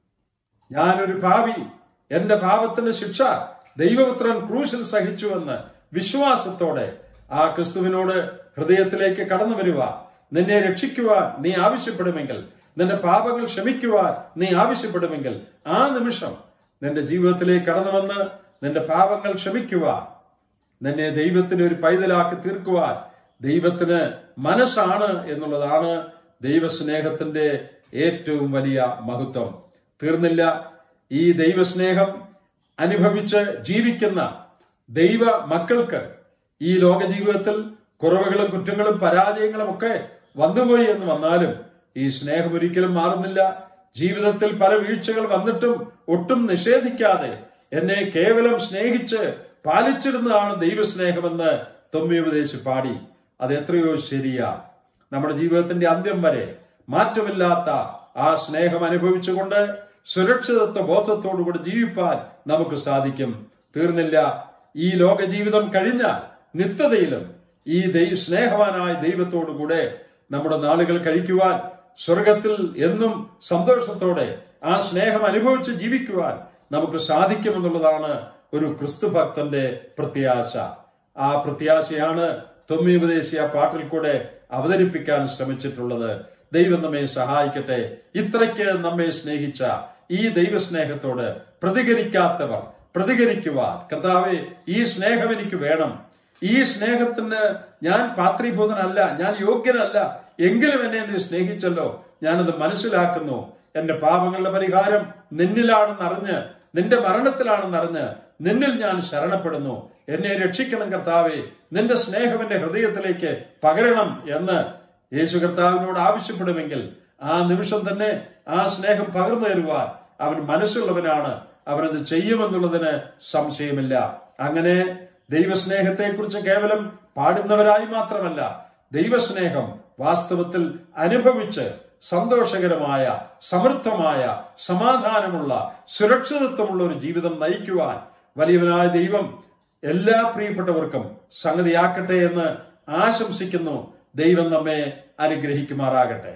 ഞാനൊരു ഭാവി എന്റെ പാപത്തിന്റെ ശിക്ഷ ദൈവപുത്രൻ ക്രൂശിൽ സഹിച്ചുവെന്ന് വിശ്വാസത്തോടെ ആ ക്രിസ്തുവിനോട് ഹൃദയത്തിലേക്ക് കടന്നു വരുക നിന്നെ രക്ഷിക്കുവാൻ നീ ആവശ്യപ്പെടുമെങ്കിൽ നിന്റെ പാപങ്ങൾ ക്ഷമിക്കുവാൻ നീ ആവശ്യപ്പെടുമെങ്കിൽ ആ നിമിഷം നിന്റെ ജീവിതത്തിലേക്ക് കടന്നു വന്ന് നിന്റെ പാപങ്ങൾ ക്ഷമിക്കുവാൻ നിന്നെ ദൈവത്തിന് ഒരു പൈതലാക്കി തീർക്കുവാൻ ദൈവത്തിന് മനസ്സാണ് എന്നുള്ളതാണ് ദൈവസ്നേഹത്തിന്റെ ഏറ്റവും വലിയ മഹത്വം തീർന്നില്ല ഈ ദൈവസ്നേഹം അനുഭവിച്ച് ജീവിക്കുന്ന ദൈവ മക്കൾക്ക് ഈ ലോക ജീവിതത്തിൽ കുറവുകളും കുറ്റങ്ങളും പരാജയങ്ങളും ഒക്കെ വന്നുപോയി എന്ന് വന്നാലും ഈ സ്നേഹം ഒരിക്കലും മാറുന്നില്ല ജീവിതത്തിൽ പല വീഴ്ചകൾ വന്നിട്ടും ഒട്ടും നിഷേധിക്കാതെ എന്നെ കേവലം സ്നേഹിച്ച് പാലിച്ചിരുന്നതാണ് ദൈവസ്നേഹമെന്ന് തൊമ്മിയുപദേശി പാടി അത് എത്രയോ ശരിയാ നമ്മുടെ ജീവിതത്തിന്റെ അന്ത്യം വരെ മാറ്റമില്ലാത്ത ആ സ്നേഹം അനുഭവിച്ചുകൊണ്ട് സുരക്ഷിതത്വ ബോധത്തോടുകൂടി ജീവിപ്പാൻ നമുക്ക് സാധിക്കും തീർന്നില്ല ഈ ലോക ജീവിതം കഴിഞ്ഞാൽ നിത്യതയിലും ഈ ദൈവ സ്നേഹവാനായ ദൈവത്തോടു കൂടെ നമ്മുടെ നാളുകൾ കഴിക്കുവാൻ സ്വർഗത്തിൽ എന്നും സന്തോഷത്തോടെ ആ സ്നേഹം അനുഭവിച്ച് ജീവിക്കുവാൻ നമുക്ക് സാധിക്കുമെന്നുള്ളതാണ് ഒരു ക്രിസ്തു ഭക്തന്റെ പ്രത്യാശ ആ പ്രത്യാശയാണ് തൊമ്മിയുപദേശിയ പാട്ടിൽ കൂടെ അവതരിപ്പിക്കാൻ ശ്രമിച്ചിട്ടുള്ളത് ദൈവം നമ്മെ സഹായിക്കട്ടെ ഇത്രയ്ക്ക് നമ്മെ സ്നേഹിച്ച ഈ ദൈവസ്നേഹത്തോട് പ്രതികരിക്കാത്തവർ പ്രതികരിക്കുവാൻ കർത്താവെ ഈ സ്നേഹം എനിക്ക് വേണം ഈ സ്നേഹത്തിന് ഞാൻ പാത്രീഭൂതനല്ല ഞാൻ യോഗ്യനല്ല എങ്കിലും എന്നെ നീ സ്നേഹിച്ചല്ലോ ഞാനത് മനസ്സിലാക്കുന്നു എന്റെ പാപങ്ങളുടെ പരിഹാരം നിന്നിലാണെന്ന് അറിഞ്ഞ് നിന്റെ മരണത്തിലാണെന്ന് അറിഞ്ഞ് നിന്നിൽ ഞാൻ ശരണപ്പെടുന്നു എന്നെ രക്ഷിക്കണം കർത്താവെ നിന്റെ സ്നേഹം എന്റെ ഹൃദയത്തിലേക്ക് പകരണം എന്ന് യേശു കർത്താവിനോട് ആവശ്യപ്പെടുമെങ്കിൽ ആ നിമിഷം തന്നെ ആ സ്നേഹം പകർന്നു തരുവാൻ അവൻ മനസ്സുള്ളവനാണ് അവനത് ചെയ്യുമെന്നുള്ളതിന് സംശയമില്ല അങ്ങനെ ദൈവസ്നേഹത്തെക്കുറിച്ച് കേവലം പാടുന്നവരായി മാത്രമല്ല ദൈവസ്നേഹം വാസ്തവത്തിൽ അനുഭവിച്ച് സന്തോഷകരമായ സമൃദ്ധമായ സമാധാനമുള്ള സുരക്ഷിതത്വമുള്ള ഒരു ജീവിതം നയിക്കുവാൻ വലിയവനായ ദൈവം എല്ലാ പ്രിയപ്പെട്ടവർക്കും സംഗതിയാക്കട്ടെ എന്ന് ആശംസിക്കുന്നു ദൈവം നമ്മെ അനുഗ്രഹിക്കുമാറാകട്ടെ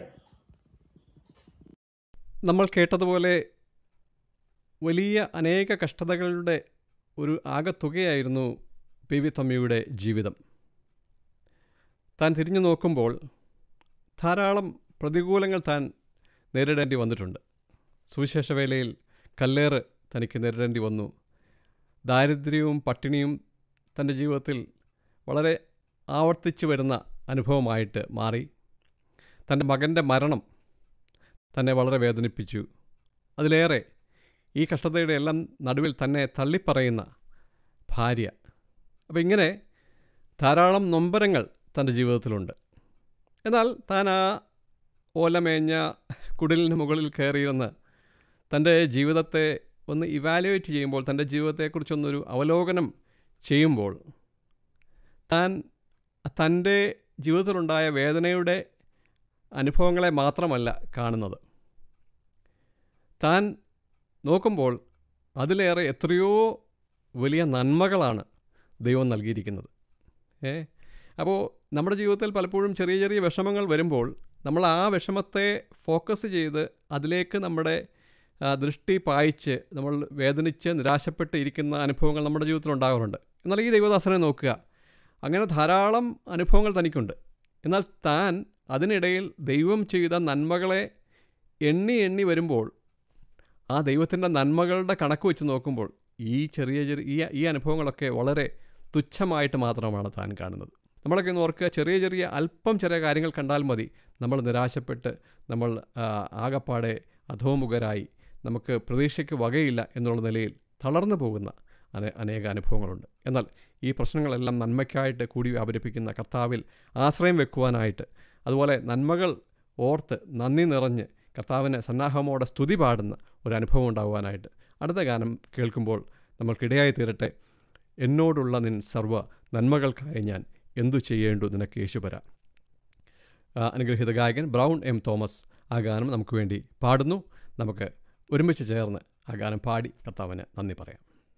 നമ്മൾ കേട്ടതുപോലെ വലിയ അനേക കഷ്ടതകളുടെ ഒരു ആകത്തുകയായിരുന്നു പി വി തമ്മിയുടെ ജീവിതം താൻ തിരിഞ്ഞു നോക്കുമ്പോൾ ധാരാളം പ്രതികൂലങ്ങൾ താൻ നേരിടേണ്ടി വന്നിട്ടുണ്ട് സുവിശേഷ വേലയിൽ കല്ലേറ് തനിക്ക് നേരിടേണ്ടി വന്നു ദാരിദ്ര്യവും പട്ടിണിയും തൻ്റെ ജീവിതത്തിൽ വളരെ ആവർത്തിച്ചു വരുന്ന അനുഭവമായിട്ട് മാറി തൻ്റെ മകൻ്റെ മരണം തന്നെ വളരെ വേദനിപ്പിച്ചു അതിലേറെ ഈ കഷ്ടതയുടെ എല്ലാം നടുവിൽ തന്നെ തള്ളിപ്പറയുന്ന ഭാര്യ അപ്പം ഇങ്ങനെ ധാരാളം നൊമ്പരങ്ങൾ തൻ്റെ ജീവിതത്തിലുണ്ട് എന്നാൽ താൻ ആ ഓലമേഞ്ഞ കുടിലിന് മുകളിൽ കയറിയിരുന്ന് തൻ്റെ ജീവിതത്തെ ഒന്ന് ഇവാലുവേറ്റ് ചെയ്യുമ്പോൾ തൻ്റെ ജീവിതത്തെക്കുറിച്ചൊന്നൊരു അവലോകനം ചെയ്യുമ്പോൾ താൻ തൻ്റെ ജീവിതത്തിലുണ്ടായ വേദനയുടെ അനുഭവങ്ങളെ മാത്രമല്ല കാണുന്നത് താൻ നോക്കുമ്പോൾ അതിലേറെ എത്രയോ വലിയ നന്മകളാണ് ദൈവം നൽകിയിരിക്കുന്നത് ഏ അപ്പോൾ നമ്മുടെ ജീവിതത്തിൽ പലപ്പോഴും ചെറിയ ചെറിയ വിഷമങ്ങൾ വരുമ്പോൾ നമ്മൾ ആ വിഷമത്തെ ഫോക്കസ് ചെയ്ത് അതിലേക്ക് നമ്മുടെ ആ, ദൃഷ്ടി പായിച്ച് നമ്മൾ വേദനിച്ച് നിരാശപ്പെട്ട് ഇരിക്കുന്ന അനുഭവങ്ങൾ നമ്മുടെ ജീവിതത്തിൽ ഉണ്ടാകാറുണ്ട് എന്നാൽ ഈ ദൈവദാസനെ നോക്കുക അങ്ങനെ ധാരാളം അനുഭവങ്ങൾ തനിക്കുണ്ട് എന്നാൽ താൻ അതിനിടയിൽ ദൈവം ചെയ്ത നന്മകളെ എണ്ണി എണ്ണി വരുമ്പോൾ ആ ദൈവത്തിൻ്റെ നന്മകളുടെ കണക്ക് വെച്ച് നോക്കുമ്പോൾ ഈ ചെറിയ ചെറിയ ഈ ഈ അനുഭവങ്ങളൊക്കെ വളരെ തുച്ഛമായിട്ട് മാത്രമാണ് താൻ കാണുന്നത് നമ്മളൊക്കെ ഒന്ന് ഓർക്കുക ചെറിയ ചെറിയ അല്പം ചെറിയ കാര്യങ്ങൾ കണ്ടാൽ മതി നമ്മൾ നിരാശപ്പെട്ട് നമ്മൾ ആ, ആകപ്പാടെ അധോമുഖരായി നമുക്ക് പ്രതീക്ഷയ്ക്ക് വകയില്ല എന്നുള്ള നിലയിൽ തളർന്നു പോകുന്ന അനേ- അനേക അനുഭവങ്ങളുണ്ട് എന്നാൽ ഈ പ്രശ്നങ്ങളെല്ലാം നന്മയ്ക്കായിട്ട് കൂടി വ്യാപരിപ്പിക്കുന്ന കർത്താവിൽ ആശ്രയം വെക്കുവാനായിട്ട് അതുപോലെ നന്മകൾ ഓർത്ത് നന്ദി നിറഞ്ഞ് കർത്താവിന് സന്നാഹമോടെ സ്തുതി പാടുന്ന ഒരു അനുഭവം ഉണ്ടാകുവാനായിട്ട് അടുത്ത ഗാനം കേൾക്കുമ്പോൾ നമ്മൾക്കിടയായി തീരട്ടെ എന്നോടുള്ള നിൻ സർവ്വ നന്മകൾക്കായി ഞാൻ എന്തു ചെയ്യേണ്ടു നിനക്ക് യേശുപര ആ, അനുഗ്രഹീത ഗായകൻ ബ്രൗൺ എം തോമസ് ആ ഗാനം നമുക്ക് വേണ്ടി പാടുന്നു നമുക്ക് ഒരുമിച്ച് ചേർന്ന് ആ ഗാനം പാടി കർത്താവിന് നന്ദി പറയാം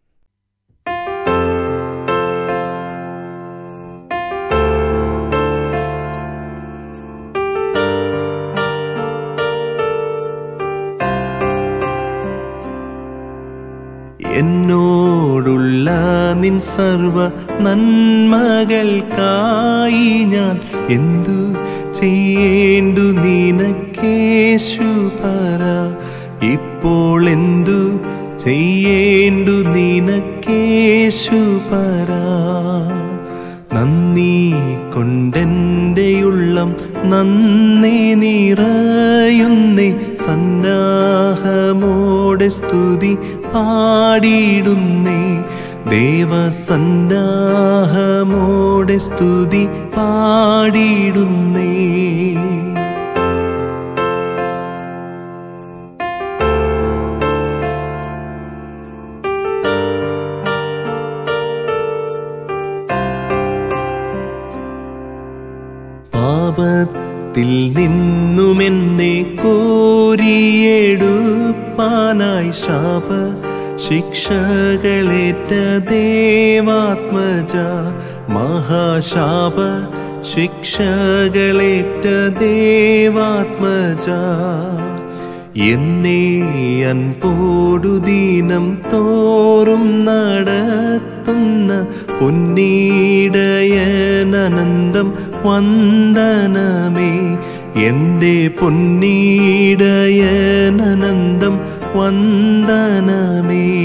എന്നോടുള്ള നിൻ സർവ നന്മകൾക്കായി ഞാൻ എന്തു ചെയ്യേണ്ടു നിനക്കേശു പറ ഇപ്പോൾ എന്തു ചെയ്യേണ്ടു നിനക്കേശു പറ നന്ദി കൊണ്ടെൻ്റെയുള്ളം നന്ദി നിറയുന്നേ സന്നാഹമോടെ സ്തുതി പാടിയിടുന്നേ ദേവസന്നാഹമോടെ സ്തുതി പാടിയിടുന്നേ പാപത്തിൽ നിന്നുമെന്നെ കോരിയെടുപ്പാനായി ശാപ ശിക്ഷകളേറ്റ ദേവാത്മജ മഹാശാപ ശിക്ഷകളേറ്റ ദേവാത്മജ എന്നെ അൻപോടു ദീനം തോറും നടത്തുന്ന പൊന്നീടയനന്തം വന്ദനമേ എൻ്റെ പൊന്നീടയനന്തം വന്ദനമേ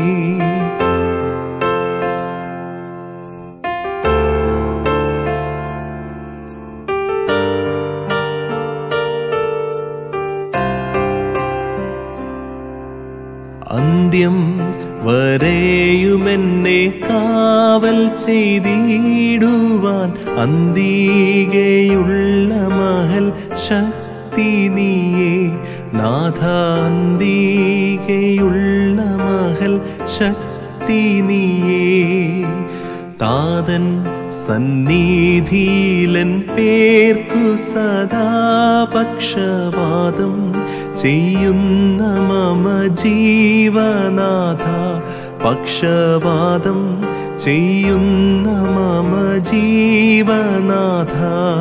അന്ത്യം വരെയുമെന്നെ കാവൽ ചെയ്തിടുവാൻ അന്തികയുള്ള മഹൽ ശക്തി നീയേ നാഥ അന്തികയുള്ള മഹൽ ശക്തി നീയേ താതൻ സന്നിധിയിലൻ പേർക്കു സദാ പക്ഷപാതം ചെയ്യുന്ന മമ ജീവനാഥ പക്ഷപാതം ചെയ്യുന്ന മമ ജീവനാഥ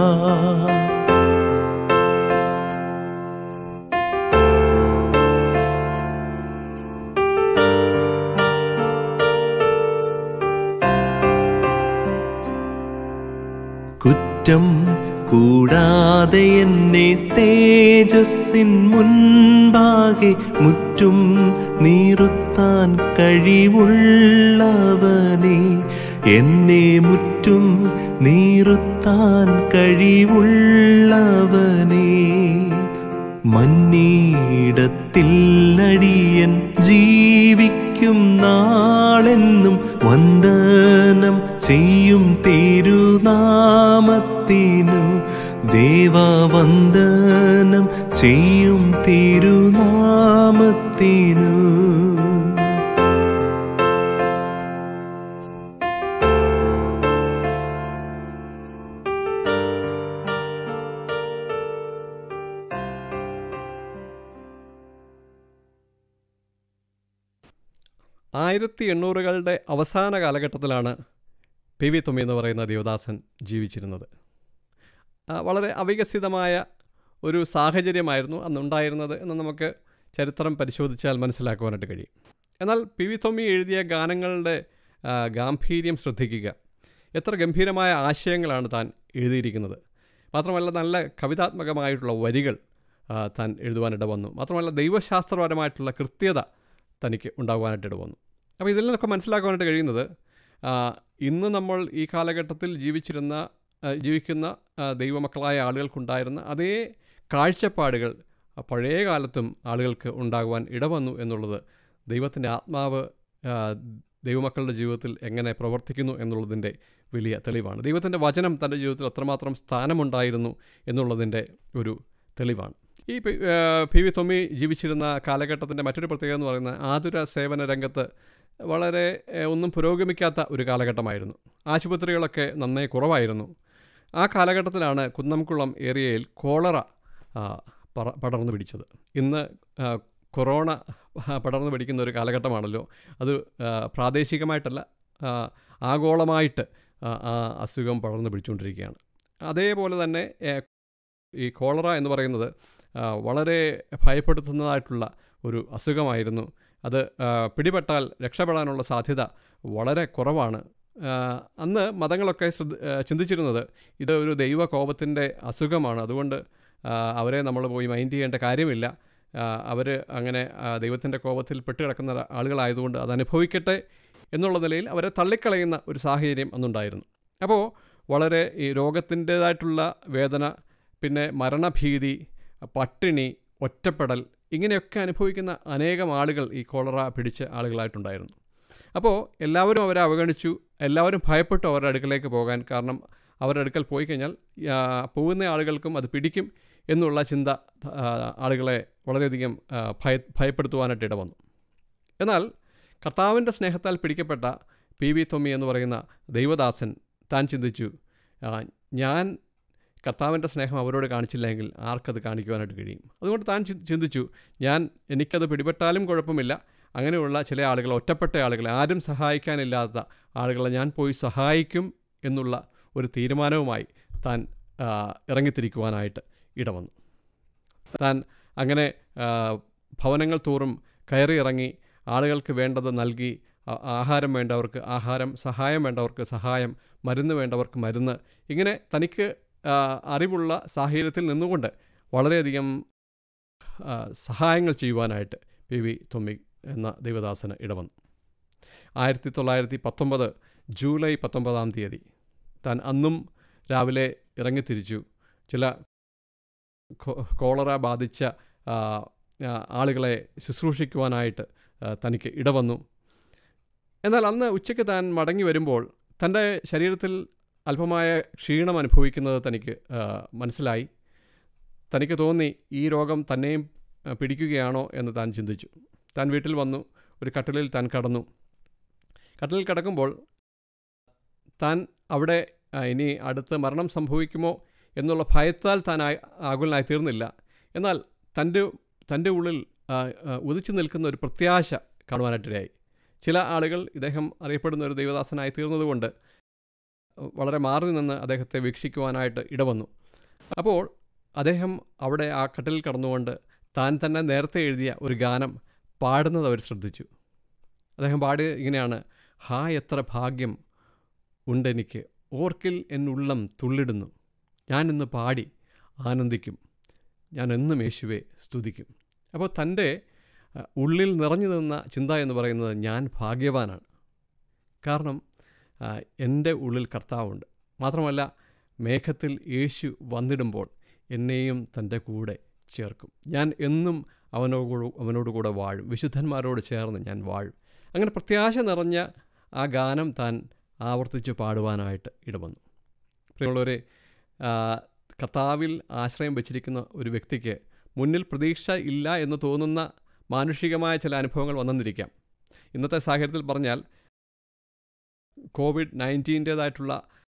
കുറ്റം കൂടാതെ എന്നെ തേജസ്സിൻ മുൻപാകെ മുറ്റും നീറുത്താൻ കഴിവുള്ളവനെ എന്നെ മുറ്റും നീറുത്താൻ കഴിവുള്ളവനെ മന്നീടത്തിൽ അടിയൻ ജീവിക്കും നാളെന്നും വന്ദനം ചെയ്യും തിരുനാമത്തിനു ദേവവന്ദനം ചെയ്യും തിരുനാമത്തിനു ആയിരത്തി എണ്ണൂറുകളുടെ അവസാന കാലഘട്ടത്തിലാണ് പി വി തുമ്മി എന്ന് പറയുന്ന ദേവദാസൻ ജീവിച്ചിരുന്നത് ആ, വളരെ അവികസിതമായ ഒരു സാഹചര്യമായിരുന്നു അന്നുണ്ടായിരുന്നത് എന്ന് നമുക്ക് ചരിത്രം പരിശോധിച്ചാൽ മനസ്സിലാക്കുവാനായിട്ട് കഴിയും എന്നാൽ പി വി തൊമ്മി എഴുതിയ ഗാനങ്ങളുടെ ആ, ഗാംഭീര്യം ശ്രദ്ധിക്കുക എത്ര ഗംഭീരമായ ആശയങ്ങളാണ് താൻ എഴുതിയിരിക്കുന്നത് മാത്രമല്ല നല്ല കവിതാത്മകമായിട്ടുള്ള വരികൾ ആ, താൻ എഴുതുവാനിട വന്നു മാത്രമല്ല ദൈവശാസ്ത്രപരമായിട്ടുള്ള കൃത്യത തനിക്ക് ഉണ്ടാകുവാനായിട്ട് ഇട വന്നു അപ്പോൾ ഇതിൽ നിന്നൊക്കെ മനസ്സിലാക്കുവാനായിട്ട് കഴിയുന്നത് ആ, ഇന്ന് നമ്മൾ ഈ കാലഘട്ടത്തിൽ ജീവിച്ചിരുന്ന ആ, ജീവിക്കുന്ന ആ, ദൈവമക്കളായ ആളുകൾക്കുണ്ടായിരുന്ന അതേ കാഴ്ചപ്പാടുകൾ ആ, പഴയ കാലത്തും ആളുകൾക്ക് ഉണ്ടാകുവാൻ ഇടവന്നു എന്നുള്ളത് ദൈവത്തിൻ്റെ ആത്മാവ് ആ, ദൈവമക്കളുടെ ജീവിതത്തിൽ എങ്ങനെ പ്രവർത്തിക്കുന്നു എന്നുള്ളതിൻ്റെ വലിയ തെളിവാണ് ദൈവത്തിൻ്റെ വചനം തൻ്റെ ജീവിതത്തിൽ അത്രമാത്രം സ്ഥാനമുണ്ടായിരുന്നു എന്നുള്ളതിൻ്റെ ഒരു തെളിവാണ് ഈ പി ആ, പി വി തൊമ്മി ജീവിച്ചിരുന്ന കാലഘട്ടത്തിൻ്റെ മറ്റൊരു പ്രത്യേകത എന്ന് പറയുന്നത് ആതുര സേവന രംഗത്ത് വളരെ ഏ, ഒന്നും പുരോഗമിക്കാത്ത ഒരു കാലഘട്ടമായിരുന്നു ആശുപത്രികളൊക്കെ നന്നേ കുറവായിരുന്നു ആ കാലഘട്ടത്തിലാണ് കുന്നംകുളം ഏരിയയിൽ കോളറ ആ, പറ- പടർന്നു പിടിച്ചത് ഇന്ന് ആ, കൊറോണ പടർന്നു പിടിക്കുന്ന ഒരു കാലഘട്ടമാണല്ലോ അത് ആ, പ്രാദേശികമായിട്ടല്ല ആ, ആഗോളമായിട്ട് ആ, ആ അസുഖം പടർന്നു പിടിച്ചുകൊണ്ടിരിക്കുകയാണ് അതേപോലെ തന്നെ ഏ, ഈ കോളറ എന്ന് പറയുന്നത് ആ, വളരെ ഭയപ്പെടുത്തുന്നതായിട്ടുള്ള ഒരു അസുഖമായിരുന്നു അത് ആ, പിടിപെട്ടാൽ രക്ഷപ്പെടാനുള്ള സാധ്യത വളരെ കുറവാണ് ആ, അന്ന് മതങ്ങളൊക്കെ ശ്രദ്ധ ആ, ചിന്തിച്ചിരുന്നത് ഇത് ഒരു ദൈവകോപത്തിൻ്റെ അസുഖമാണ് അതുകൊണ്ട് ആ, അവരെ നമ്മൾ പോയി മൈൻഡ് ചെയ്യേണ്ട കാര്യമില്ല അവർ അങ്ങനെ ദൈവത്തിൻ്റെ കോപത്തിൽ പെട്ട് കിടക്കുന്ന ആളുകളായതുകൊണ്ട് അത് അനുഭവിക്കട്ടെ എന്നുള്ള നിലയിൽ അവരെ തള്ളിക്കളയുന്ന ഒരു സാഹചര്യം അന്നുണ്ടായിരുന്നു അപ്പോൾ വളരെ ഈ രോഗത്തിൻ്റേതായിട്ടുള്ള വേദന പിന്നെ മരണഭീതി പട്ടിണി ഒറ്റപ്പെടൽ ഇങ്ങനെയൊക്കെ അനുഭവിക്കുന്ന അനേകം ആളുകൾ ഈ കോളറ പിടിച്ച ആളുകളായിട്ടുണ്ടായിരുന്നു അപ്പോൾ എല്ലാവരും അവരെ അവഗണിച്ചു എല്ലാവരും ഭയപ്പെട്ടു അവരുടെ അടുക്കലേക്ക് പോകാൻ കാരണം അവരുടെ അടുക്കൽ പോയി കഴിഞ്ഞാൽ ആ, പോകുന്ന ആളുകൾക്കും അത് പിടിക്കും എന്നുള്ള ചിന്ത ആ, ആളുകളെ വളരെയധികം ആ, ഭയ ഭയപ്പെടുത്തുവാനായിട്ട് ഇടവന്നു എന്നാൽ കർത്താവിൻ്റെ സ്നേഹത്താൽ പിടിക്കപ്പെട്ട പി വി തൊമ്മി എന്ന് പറയുന്ന ദൈവദാസൻ താൻ ചിന്തിച്ചു ആ, ഞാൻ കർത്താവിൻ്റെ സ്നേഹം അവരോട് കാണിച്ചില്ലെങ്കിൽ ആർക്കത് കാണിക്കുവാനായിട്ട് കഴിയും അതുകൊണ്ട് താൻ ചി- ചിന്തിച്ചു ഞാൻ എനിക്കത് പിടിപെട്ടാലും കുഴപ്പമില്ല അങ്ങനെയുള്ള ചില ആളുകൾ ഒറ്റപ്പെട്ട ആളുകളെ ആരും സഹായിക്കാനില്ലാത്ത ആളുകളെ ഞാൻ പോയി സഹായിക്കും എന്നുള്ള ഒരു തീരുമാനവുമായി താൻ ആ, ഇറങ്ങിത്തിരിക്കുവാനായിട്ട് ഇടവന്നു താൻ അങ്ങനെ ആ, ഭവനങ്ങൾ തോറും കയറി ഇറങ്ങി ആളുകൾക്ക് വേണ്ടത് നൽകി ആ- ആഹാരം വേണ്ടവർക്ക് ആഹാരം സഹായം വേണ്ടവർക്ക് സഹായം മരുന്ന് വേണ്ടവർക്ക് മരുന്ന് ഇങ്ങനെ തനിക്ക് ആ, അറിവുള്ള സാഹചര്യത്തിൽ നിന്നുകൊണ്ട് വളരെയധികം ആ, സഹായങ്ങൾ ചെയ്യുവാനായിട്ട് പി വി തൊമ്മി എന്ന ദേവദാസന് ഇടവന്നു ആയിരത്തി തൊള്ളായിരത്തി പത്തൊമ്പത് ജൂലൈ പത്തൊമ്പതാം തീയതി താൻ അന്നും രാവിലെ ഇറങ്ങിത്തിരിച്ചു ചില കോ- കോളറ ബാധിച്ച ആ, ആ, ആളുകളെ ശുശ്രൂഷിക്കുവാനായിട്ട് ആ, തനിക്ക് ഇടവന്നു എന്നാൽ അന്ന് ഉച്ചയ്ക്ക് താൻ മടങ്ങി വരുമ്പോൾ തൻ്റെ ശരീരത്തിൽ അല്പമായ ക്ഷീണം അനുഭവിക്കുന്നത് തനിക്ക് ആ, മനസ്സിലായി തനിക്ക് തോന്നി ഈ രോഗം തന്നെയും ആ, പിടിക്കുകയാണോ എന്ന് താൻ ചിന്തിച്ചു താൻ വീട്ടിൽ വന്നു ഒരു കട്ടിലിൽ താൻ കടന്നു കട്ടിലിൽ കിടക്കുമ്പോൾ താൻ അവിടെ ആ, ഇനി അടുത്ത് മരണം സംഭവിക്കുമോ എന്നുള്ള ഭയത്താൽ താൻ ആ- ആകുലനായി തീർന്നില്ല എന്നാൽ തൻ്റെ തൻ്റെ ഉള്ളിൽ ആ, ആ, ഉദിച്ചു നിൽക്കുന്ന ഒരു പ്രത്യാശ കാണുവാനായിട്ടിടയായി ചില ആളുകൾ ഇദ്ദേഹം അറിയപ്പെടുന്ന ഒരു ദൈവദാസനായി തീർന്നതുകൊണ്ട് വളരെ മാറി നിന്ന് അദ്ദേഹത്തെ വീക്ഷിക്കുവാനായിട്ട് ഇടവന്നു അപ്പോൾ അദ്ദേഹം അവിടെ ആ കട്ടിലിൽ കടന്നുകൊണ്ട് താൻ തന്നെ നേരത്തെ എഴുതിയ ഒരു ഗാനം പാടുന്നത് അവർ ശ്രദ്ധിച്ചു അദ്ദേഹം പാടി ഇങ്ങനെയാണ് ഹാ എത്ര ഭാഗ്യം ഉണ്ടെനിക്ക് ഓർക്കിൽ എന്നുള്ളം തുള്ളിടുന്നു ഞാൻ ഇന്ന് പാടി ആനന്ദിക്കും ഞാൻ എന്നും യേശുവെ സ്തുതിക്കും അപ്പോൾ തൻ്റെ അഹ്, ഉള്ളിൽ നിറഞ്ഞു നിന്ന ചിന്ത എന്ന് പറയുന്നത് ഞാൻ ഭാഗ്യവാനാണ് കാരണം ആ, എൻ്റെ ഉള്ളിൽ കർത്താവുണ്ട് മാത്രമല്ല മേഘത്തിൽ യേശു വന്നിടുമ്പോൾ എന്നെയും തൻ്റെ കൂടെ ചേർക്കും ഞാൻ എന്നും അവനോട് അവനോട് കൂടെ വാഴും വിശുദ്ധന്മാരോട് ചേർന്ന് ഞാൻ വാഴും അങ്ങനെ പ്രത്യാശ നിറഞ്ഞ ആ ഗാനം താൻ ആവർത്തിച്ച് പാടുവാനായിട്ട് ഇടവന്നു പ്രിയമുള്ളവരെ ആ, കർത്താവിൽ ആശ്രയം വെച്ചിരിക്കുന്ന ഒരു വ്യക്തിക്ക് മുന്നിൽ പ്രതീക്ഷ ഇല്ല എന്ന് തോന്നുന്ന മാനുഷികമായ ചില അനുഭവങ്ങൾ വന്നെന്നിരിക്കാം ഇന്നത്തെ സാഹചര്യത്തിൽ പറഞ്ഞാൽ കോവിഡ് നയൻറ്റീൻ്റേതായിട്ടുള്ള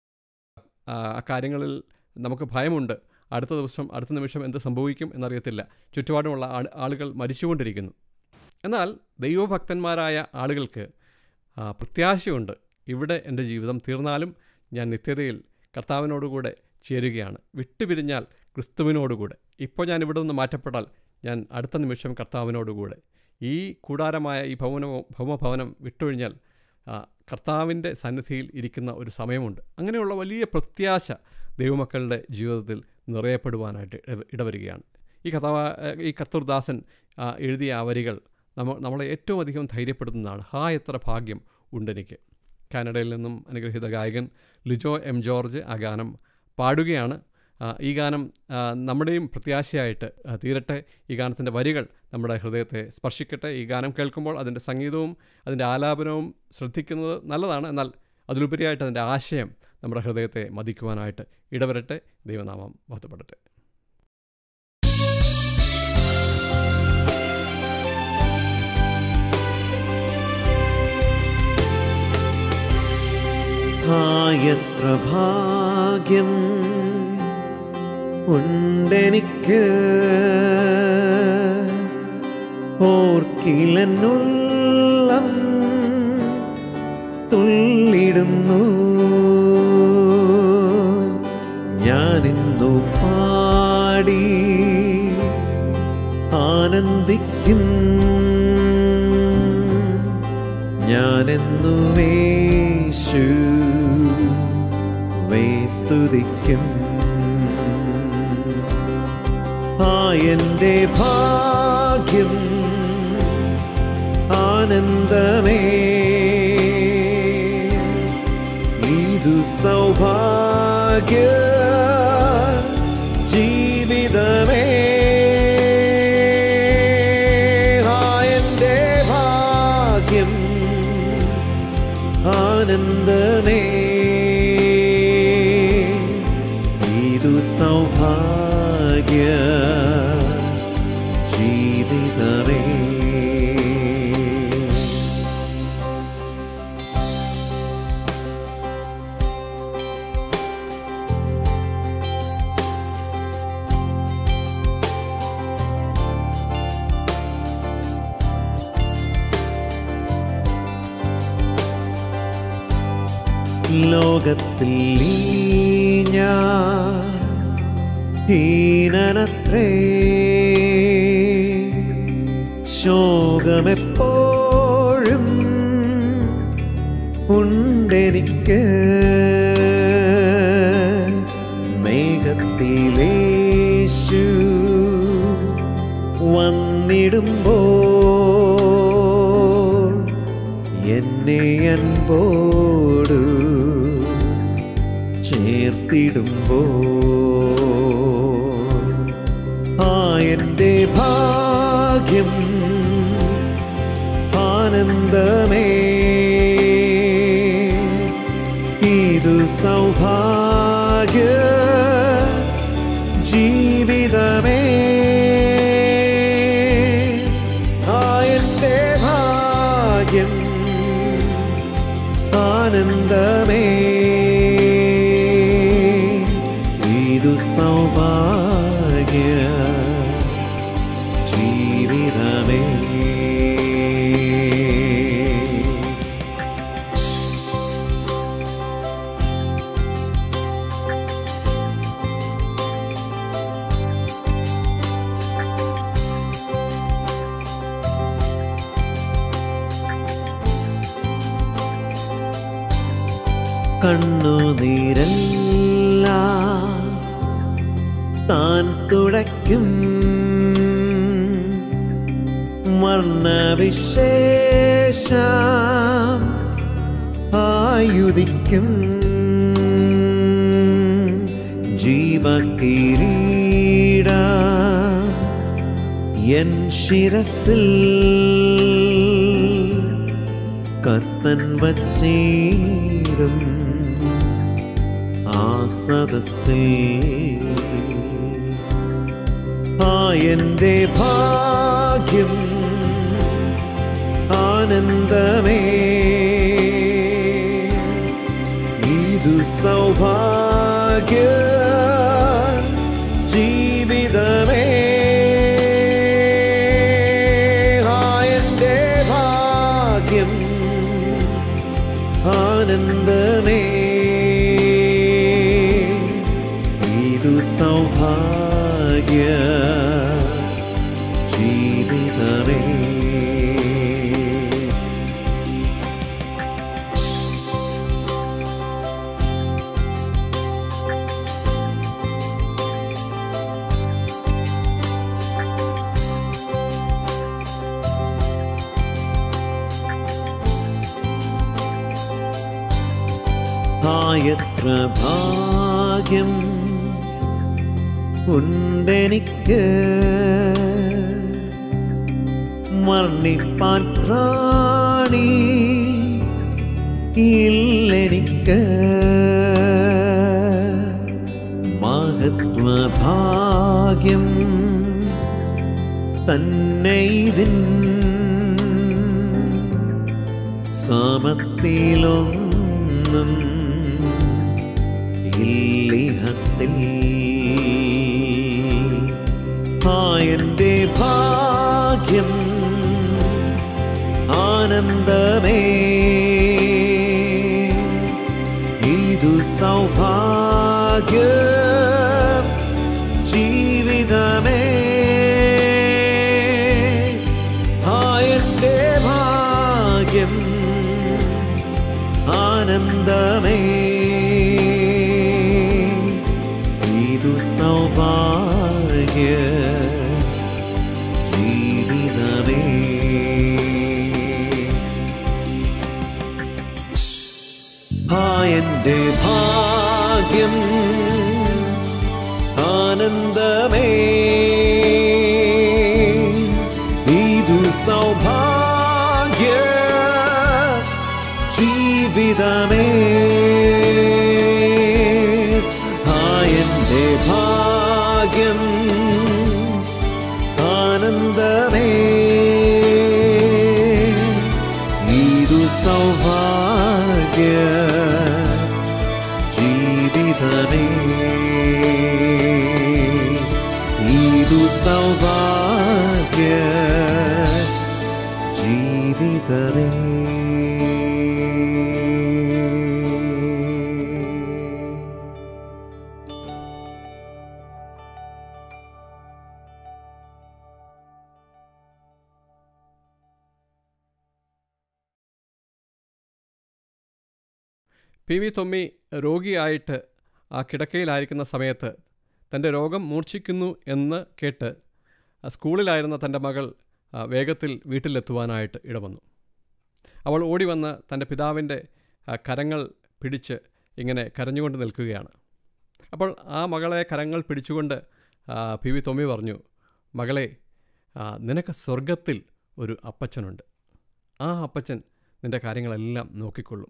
കാര്യങ്ങളിൽ നമുക്ക് ഭയമുണ്ട് അടുത്ത ദിവസം അടുത്ത നിമിഷം എന്ത് സംഭവിക്കും എന്നറിയത്തില്ല ചുറ്റുപാടുമുള്ള ആൾ ആളുകൾ മരിച്ചുകൊണ്ടിരിക്കുന്നു എന്നാൽ ദൈവഭക്തന്മാരായ ആളുകൾക്ക് ആ, പ്രത്യാശയുണ്ട് ഇവിടെ എൻ്റെ ജീവിതം തീർന്നാലും ഞാൻ നിത്യതയിൽ കർത്താവിനോടുകൂടെ ചേരുകയാണ് വിട്ടുപിരിഞ്ഞാൽ ക്രിസ്തുവിനോടുകൂടെ ഇപ്പോൾ ഞാൻ ഇവിടെ നിന്ന് മാറ്റപ്പെട്ടാൽ ഞാൻ അടുത്ത നിമിഷം കർത്താവിനോടുകൂടെ ഈ കൂടാരമായ ഈ ഭവനമോ ഭൗമഭവനം വിട്ടൊഴിഞ്ഞാൽ ആ, കർത്താവിൻ്റെ സന്നിധിയിൽ ഇരിക്കുന്ന ഒരു സമയമുണ്ട് അങ്ങനെയുള്ള വലിയ പ്രത്യാശ ദൈവമക്കളുടെ ജീവിതത്തിൽ നിറയപ്പെടുവാനായിട്ട് ഇട- ഇടവരികയാണ് ഈ കഥാ ഈ കർത്തൃദാസൻ ആ, എഴുതിയ ആ വരികൾ നമ്മ നമ്മളെ ഏറ്റവും അധികം ധൈര്യപ്പെടുത്തുന്നതാണ് ഹാ എത്ര ഭാഗ്യം ഉണ്ടെനിക്ക് കാനഡയിൽ നിന്നും അനുഗ്രഹീത ഗായകൻ ലിജോ എം ജോർജ് ആ ഗാനം പാടുകയാണ് ആ, ഈ ഗാനം ആ, നമ്മുടെയും പ്രത്യാശയായിട്ട് ആ, തീരട്ടെ ഈ ഗാനത്തിൻ്റെ വരികൾ നമ്മുടെ ഹൃദയത്തെ സ്പർശിക്കട്ടെ ഈ ഗാനം കേൾക്കുമ്പോൾ അതിൻ്റെ സംഗീതവും അതിൻ്റെ ആലാപനവും ശ്രദ്ധിക്കുന്നത് നല്ലതാണ് എന്നാൽ അതിലുപരിയായിട്ട് അതിൻ്റെ ആശയം നമ്മുടെ ഹൃദയത്തെ മതിക്കുവാനായിട്ട് ഇടവരട്ടെ ദൈവനാമം മഹത്വപ്പെടട്ടെ ആയത്ര ഭാഗ്യം ഉണ്ടെനിക്ക് ഓർക്കിലെന്നുള്ളം തുള്ളിടുന്നു ഞാനിന്നു പാടി ആനന്ദിക്കും ഞാനെന്നുമേശു സ്തുതിക്കും ആ എൻ്റെ ഭാഗ്യം ആനന്ദമേ ഇതു സൗഭാഗ്യ ജീവിതമേ ആ എൻ്റെ ഭാഗ്യം ആനന്ദമേ ഇതു സൗഭാഗ്യ ജീവിതമേ ലോകത്തിൽ ഈ ഞാൻ ഹീനനത്രേ ശോകമെപ്പോഴും ഉണ്ടെനിക്ക് മേഘത്തിലേശു വന്നിടുമ്പോൾ എന്നെ അൻപോടു ചേർത്തിടുമ്പോൾ ആ എൻ്റെ ഭാഗ്യം ആനന്ദമേ ഇതു സൗഭാഗ്യ ജീവിതമേ ആ എൻ്റെ ഭാഗ്യം ആനന്ദമേ ഇതു സൗഭാഗ്യ ജീവിതമേ കണ്ണുനീരല്ല താൻ തുടയ്ക്കും വർണ്ണവിശേഷം ആയുധിക്കും ജീവകിരീട എൻ ശിരസിൽ കർത്തൻ വച്ചീടും ആ സദസ്സിൽ ആ എൻ്റെ ഭാഗ്യം ആനന്ദമേ ഇതു സൗഭാഗ്യ ജീവിതമേ ആ എൻ്റെ ഭാഗ്യം ആനന്ദമേ ഇതു സൗഭാഗ്യ ജീവിതമേ ആ എത്ര ഭാഗ്യം ഉണ്ടെനിക്ക് വർണ്ണിപ്പാൻ ത്രാണി ഇല്ലെനിക്ക് മഹത്വഭാഗ്യം തന്നെ ഇതിൻ സമത്തിലൊന്നും ഇല്ലിഹത്തിൽ ആയന്റെ ഭാഗ്യം ആനന്ദമേ ഇതു സൗഭാഗ്യ ജീവിതമേ ആയന്റെ ഭാഗ്യം ആനന്ദമേ ഇതു സൗഭാഗ്യ ജീവിതമേ ആയന്റെ ഭാഗ്യം ആനന്ദമേ ഇതു സൗഭാഗ്യ ജീവിതമേ ആയന്റെ ഭാഗ്യം ആനന്ദമേ ഇതു സൗഭാഗ്യ ജീവിതമേ ഇതു സൗഭാഗ്യ ജീവിതമേ പി വി തൊമ്മി രോഗിയായിട്ട് ആ കിടക്കയിലായിരിക്കുന്ന സമയത്ത് തൻ്റെ രോഗം മൂർച്ഛിക്കുന്നു എന്ന് കേട്ട് ആ സ്കൂളിലായിരുന്ന തൻ്റെ മകൾ ആ, വേഗത്തിൽ വീട്ടിലെത്തുവാനായിട്ട് ഇടവന്നു അവൾ ഓടി വന്ന് തൻ്റെ പിതാവിൻ്റെ ആ, കരങ്ങൾ പിടിച്ച് ഇങ്ങനെ കരഞ്ഞുകൊണ്ട് നിൽക്കുകയാണ് അപ്പോൾ ആ മകളെ കരങ്ങൾ പിടിച്ചുകൊണ്ട് ആ, പി വി തൊമ്മി പറഞ്ഞു മകളെ ആ, നിനക്ക് സ്വർഗത്തിൽ ഒരു അപ്പച്ചനുണ്ട് ആ അപ്പച്ചൻ നിൻ്റെ കാര്യങ്ങളെല്ലാം നോക്കിക്കൊള്ളും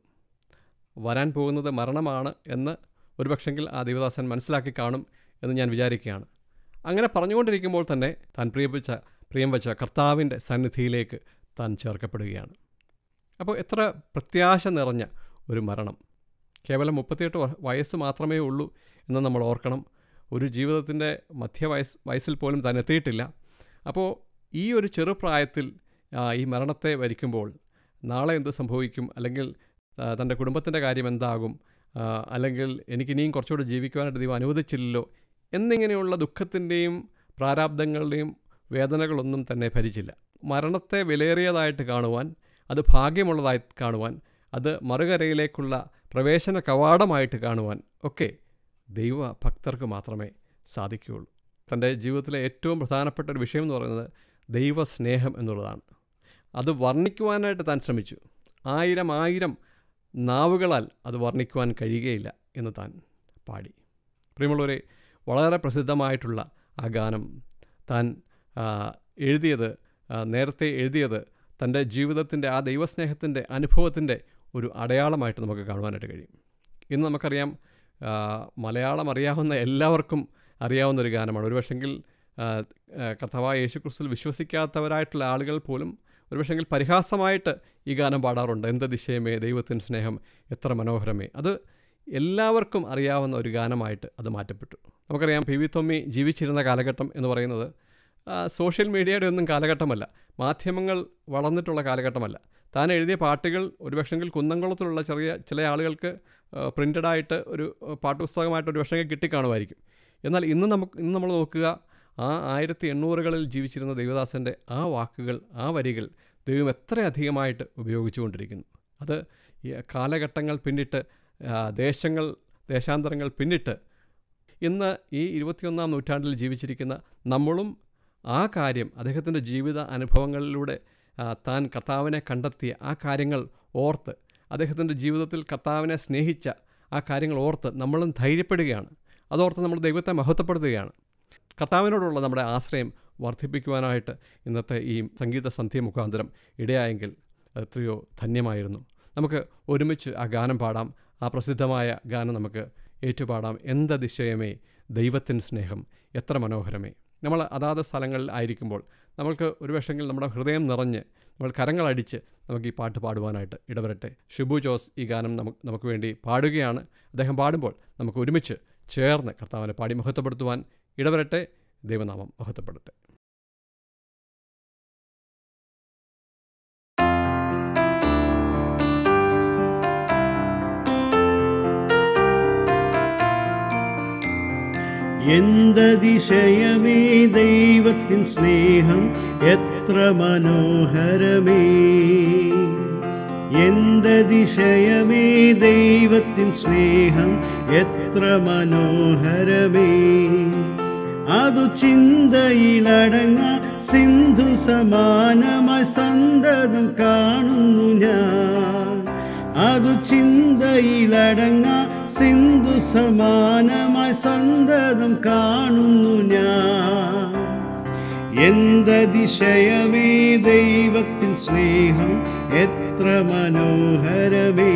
വരാൻ പോകുന്നത് മരണമാണ് എന്ന് ഒരുപക്ഷെങ്കിൽ ആ ദേവദാസൻ മനസ്സിലാക്കി കാണും എന്ന് ഞാൻ വിചാരിക്കുകയാണ് അങ്ങനെ പറഞ്ഞുകൊണ്ടിരിക്കുമ്പോൾ തന്നെ താൻ പ്രിയപ്പിച്ച പ്രിയം വച്ച കർത്താവിൻ്റെ സന്നിധിയിലേക്ക് താൻ ചേർക്കപ്പെടുകയാണ് അപ്പോൾ എത്ര പ്രത്യാശ നിറഞ്ഞ ഒരു മരണം കേവലം മുപ്പത്തിയെട്ട് വ- വയസ്സ് മാത്രമേ ഉള്ളൂ എന്ന് നമ്മൾ ഓർക്കണം ഒരു ജീവിതത്തിൻ്റെ മധ്യവയസ് വയസ്സിൽ പോലും താൻ എത്തിയിട്ടില്ല അപ്പോൾ ഈ ഒരു ചെറുപ്രായത്തിൽ ആ, ഈ മരണത്തെ വരിക്കുമ്പോൾ നാളെ എന്ത് സംഭവിക്കും അല്ലെങ്കിൽ ആ, തൻ്റെ കുടുംബത്തിൻ്റെ കാര്യം എന്താകും ആ, അല്ലെങ്കിൽ എനിക്കിനിയും കുറച്ചുകൂടി ജീവിക്കുവാനായിട്ട് ദൈവം അനുവദിച്ചില്ലല്ലോ എന്നിങ്ങനെയുള്ള ദുഃഖത്തിൻ്റെയും പ്രാരാബ്ദങ്ങളുടെയും വേദനകളൊന്നും തന്നെ ഭരിച്ചില്ല മരണത്തെ വിലയേറിയതായിട്ട് കാണുവാൻ അത് ഭാഗ്യമുള്ളതായി കാണുവാൻ അത് മറുകരയിലേക്കുള്ള പ്രവേശന കവാടമായിട്ട് കാണുവാൻ ഒക്കെ ദൈവ ഭക്തർക്ക് മാത്രമേ സാധിക്കുകയുള്ളൂ തൻ്റെ ജീവിതത്തിലെ ഏറ്റവും പ്രധാനപ്പെട്ട ഒരു വിഷയം എന്ന് പറയുന്നത് ദൈവസ്നേഹം എന്നുള്ളതാണ് അത് വർണ്ണിക്കുവാനായിട്ട് താൻ ശ്രമിച്ചു ആയിരം ആയിരം നാവുകളാൽ അത് വർണ്ണിക്കുവാൻ കഴിയുകയില്ല എന്ന് താൻ പാടി പ്രിയമുള്ളവരെ വളരെ പ്രസിദ്ധമായിട്ടുള്ള ആ ഗാനം താൻ ആ, എഴുതിയത് ആ, നേരത്തെ എഴുതിയത് തൻ്റെ ജീവിതത്തിൻ്റെ ആ ദൈവസ്നേഹത്തിൻ്റെ അനുഭവത്തിൻ്റെ ഒരു അടയാളമായിട്ട് നമുക്ക് കാണുവാനായിട്ട് കഴിയും ഇന്ന് നമുക്കറിയാം ആ, മലയാളം അറിയാവുന്ന എല്ലാവർക്കും അറിയാവുന്ന ഒരു ഗാനമാണ് ഒരുപക്ഷെങ്കിൽ ആ, ആ, കർത്താവായ യേശുക്രിസ്തുവിൽ വിശ്വസിക്കാത്തവരായിട്ടുള്ള ആളുകൾ പോലും ഒരുപക്ഷെങ്കിൽ പരിഹാസമായിട്ട് ഈ ഗാനം പാടാറുണ്ട് എന്ത് ദിശയമേ ദൈവത്തിൻ്റെ സ്നേഹം എത്ര മനോഹരമേ അത് എല്ലാവർക്കും അറിയാവുന്ന ഒരു ഗാനമായിട്ട് അത് മാറ്റപ്പെട്ടു നമുക്കറിയാം പി വി തൊമ്മി ജീവിച്ചിരുന്ന കാലഘട്ടം എന്ന് പറയുന്നത് ആ, സോഷ്യൽ മീഡിയയുടെ ഒന്നും കാലഘട്ടമല്ല മാധ്യമങ്ങൾ വളർന്നിട്ടുള്ള കാലഘട്ടമല്ല താൻ എഴുതിയ പാട്ടുകൾ ഒരുപക്ഷെങ്കിൽ കുന്നംകുളത്തിലുള്ള ചെറിയ ചില ആളുകൾക്ക് പ്രിൻ്റഡ് ആയിട്ട് ഒരു ആ, പാട്ടുപുസ്തകമായിട്ട് ഒരു പക്ഷേ കിട്ടിക്കാണുമായിരിക്കും എന്നാൽ ഇന്ന് നമുക്ക് ഇന്ന് നമ്മൾ നോക്കുക ആ ആയിരത്തി എണ്ണൂറുകളിൽ ജീവിച്ചിരുന്ന ദേവദാസൻ്റെ ആ വാക്കുകൾ ആ വരികൾ ദൈവം എത്രയധികമായിട്ട് ഉപയോഗിച്ചുകൊണ്ടിരിക്കുന്നു അത് ഈ കാലഘട്ടങ്ങൾ പിന്നിട്ട് ആ, ദേശങ്ങൾ ദേശാന്തരങ്ങൾ പിന്നിട്ട് ഇന്ന് ഈ ഇരുപത്തിയൊന്നാം നൂറ്റാണ്ടിൽ ജീവിച്ചിരിക്കുന്ന നമ്മളും ആ കാര്യം അദ്ദേഹത്തിൻ്റെ ജീവിത അനുഭവങ്ങളിലൂടെ ആ, താൻ കർത്താവിനെ കണ്ടെത്തിയ ആ കാര്യങ്ങൾ ഓർത്ത് അദ്ദേഹത്തിൻ്റെ ജീവിതത്തിൽ കർത്താവിനെ സ്നേഹിച്ച ആ കാര്യങ്ങൾ ഓർത്ത് നമ്മളും ധൈര്യപ്പെടുകയാണ് അതോർത്ത് നമ്മൾ ദൈവത്തെ മഹത്വപ്പെടുത്തുകയാണ് കർത്താവിനോടുള്ള നമ്മുടെ ആശ്രയം വർദ്ധിപ്പിക്കുവാനായിട്ട് ഇന്നത്തെ ഈ സംഗീത സന്ധ്യ മുഖാന്തരം ഇടയായെങ്കിൽ അത് എത്രയോ ധന്യമായിരുന്നു നമുക്ക് ഒരുമിച്ച് ആ ഗാനം പാടാം ആ പ്രസിദ്ധമായ ഗാനം നമുക്ക് ഏറ്റുപാടാം എന്തതിശയമേ ദൈവത്തിൻ സ്നേഹം എത്ര മനോഹരമേ നമ്മൾ അതാത് സ്ഥലങ്ങളിൽ ആയിരിക്കുമ്പോൾ നമ്മൾക്ക് ഒരു പക്ഷെങ്കിൽ നമ്മുടെ ഹൃദയം നിറഞ്ഞ് നമ്മൾ കരങ്ങളടിച്ച് നമുക്ക് ഈ പാട്ട് പാടുവാനായിട്ട് ഇടവരട്ടെ ഷിബു ജോസ് ഈ ഗാനം നമുക്ക് നമുക്ക് വേണ്ടി പാടുകയാണ് അദ്ദേഹം പാടുമ്പോൾ നമുക്ക് ഒരുമിച്ച് ചേർന്ന് കർത്താവിനെ പാടി മഹത്വപ്പെടുത്തുവാൻ ഇടവരട്ടെ ദൈവനാമം മഹത്വപ്പെടട്ടെ എന്തതിശയമേ ദൈവത്തിൻ സ്നേഹം എത്ര മനോഹരമേ എന്തതിശയമേ ദൈവത്തിൻ സ്നേഹം എത്ര മനോഹരമേ അതു ചിന്തയിലടങ്ങ സിന്ധു സമാനമായി സന്തതം കാണുന്നു ഞാൻ അതു ചിന്തയിലടങ്ങ സിന്ധു സമാനമായി സന്തതം കാണുന്നു ഞാൻ എന്തതിശയമേ ദൈവത്തിൻ സ്നേഹം എത്ര മനോഹരമേ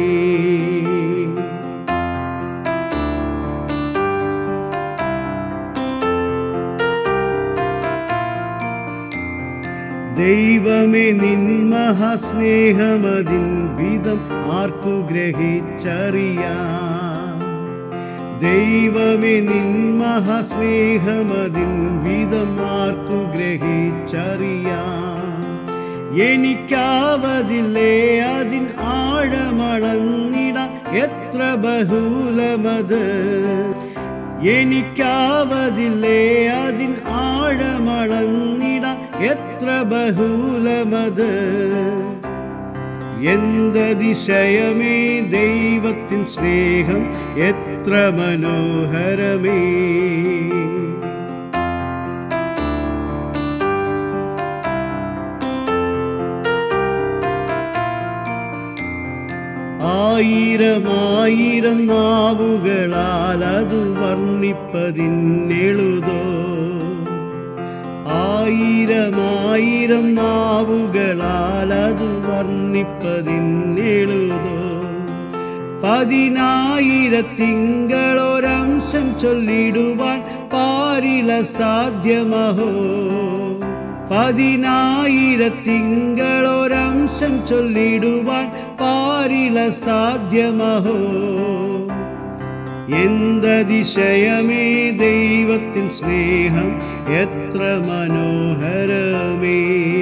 ദൈവമേ നിൻ മഹാസ്നേഹമതിൻ വിധം ആർക്കു ഗ്രഹിച്ചറിയാം ദൈവമേ നിൻ മഹാസ്നേഹമതിൻ വിധം ആർക്കു ഗ്രഹിച്ചറിയാം എനിക്കാവതില്ലേ അതിൻ ആഴമളന്നിട എത്ര ബഹുലമത് എനിക്കാവതില്ലേ അതിൻ ആഴമളന്നിട എത്ര ബഹുലമത് എന്തതിശയമേ ദൈവത്തിൻ സ്നേഹം എത്ര മനോഹരമേ ആയിരമായിരം നാവുകളാൽ അത് വർണ്ണിപ്പതിന്നെഴുതോ ആയിരമായിരം നാവുകളാൽ അത് വർണ്ണിപ്പതിന്നെഴുതോ പതിനായിരത്തിങ്കളൊരംശം ചൊല്ലിടുവാൻ പാരില സാധ്യമഹോ പതിനായിരത്തിങ്കളൊരംശം ചൊല്ലിടുവാൻ പാരില സാധ്യമഹോ എന്തതിശയമേ ദൈവത്തിൻ സ്നേഹം എത്ര മനോഹരമേ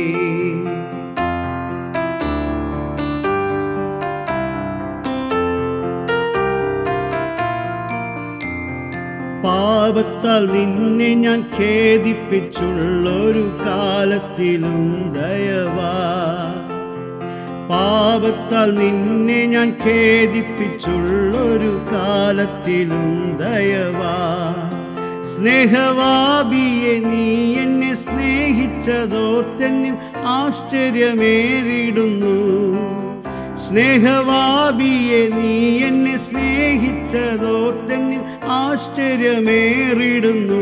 പാപത്താൽ നിന്നെ ഞാൻ ഖേദിപ്പിച്ചുള്ളൊരു കാലത്തിലും ദയവാ പാപത്താൽ നിന്നെ ഞാൻ ഖേദിപ്പിച്ചുള്ളൊരു കാലത്തിലും ദയവാ സ്നേഹവാബിയെ നീ എന്നെ സ്നേഹിച്ചതോർത്തെന്നിൽ ആശ്ചര്യമേറിടുന്നു സ്നേഹവാബിയെ നീ എന്നെ സ്നേഹിച്ചതോർത്തെന്നിൽ ആശ്ചര്യമേറിടുന്നു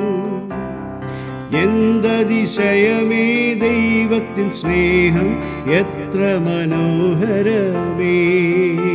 എന്തതിശയമേ ദൈവത്തിൻ സ്നേഹം എത്ര മനോഹരമേ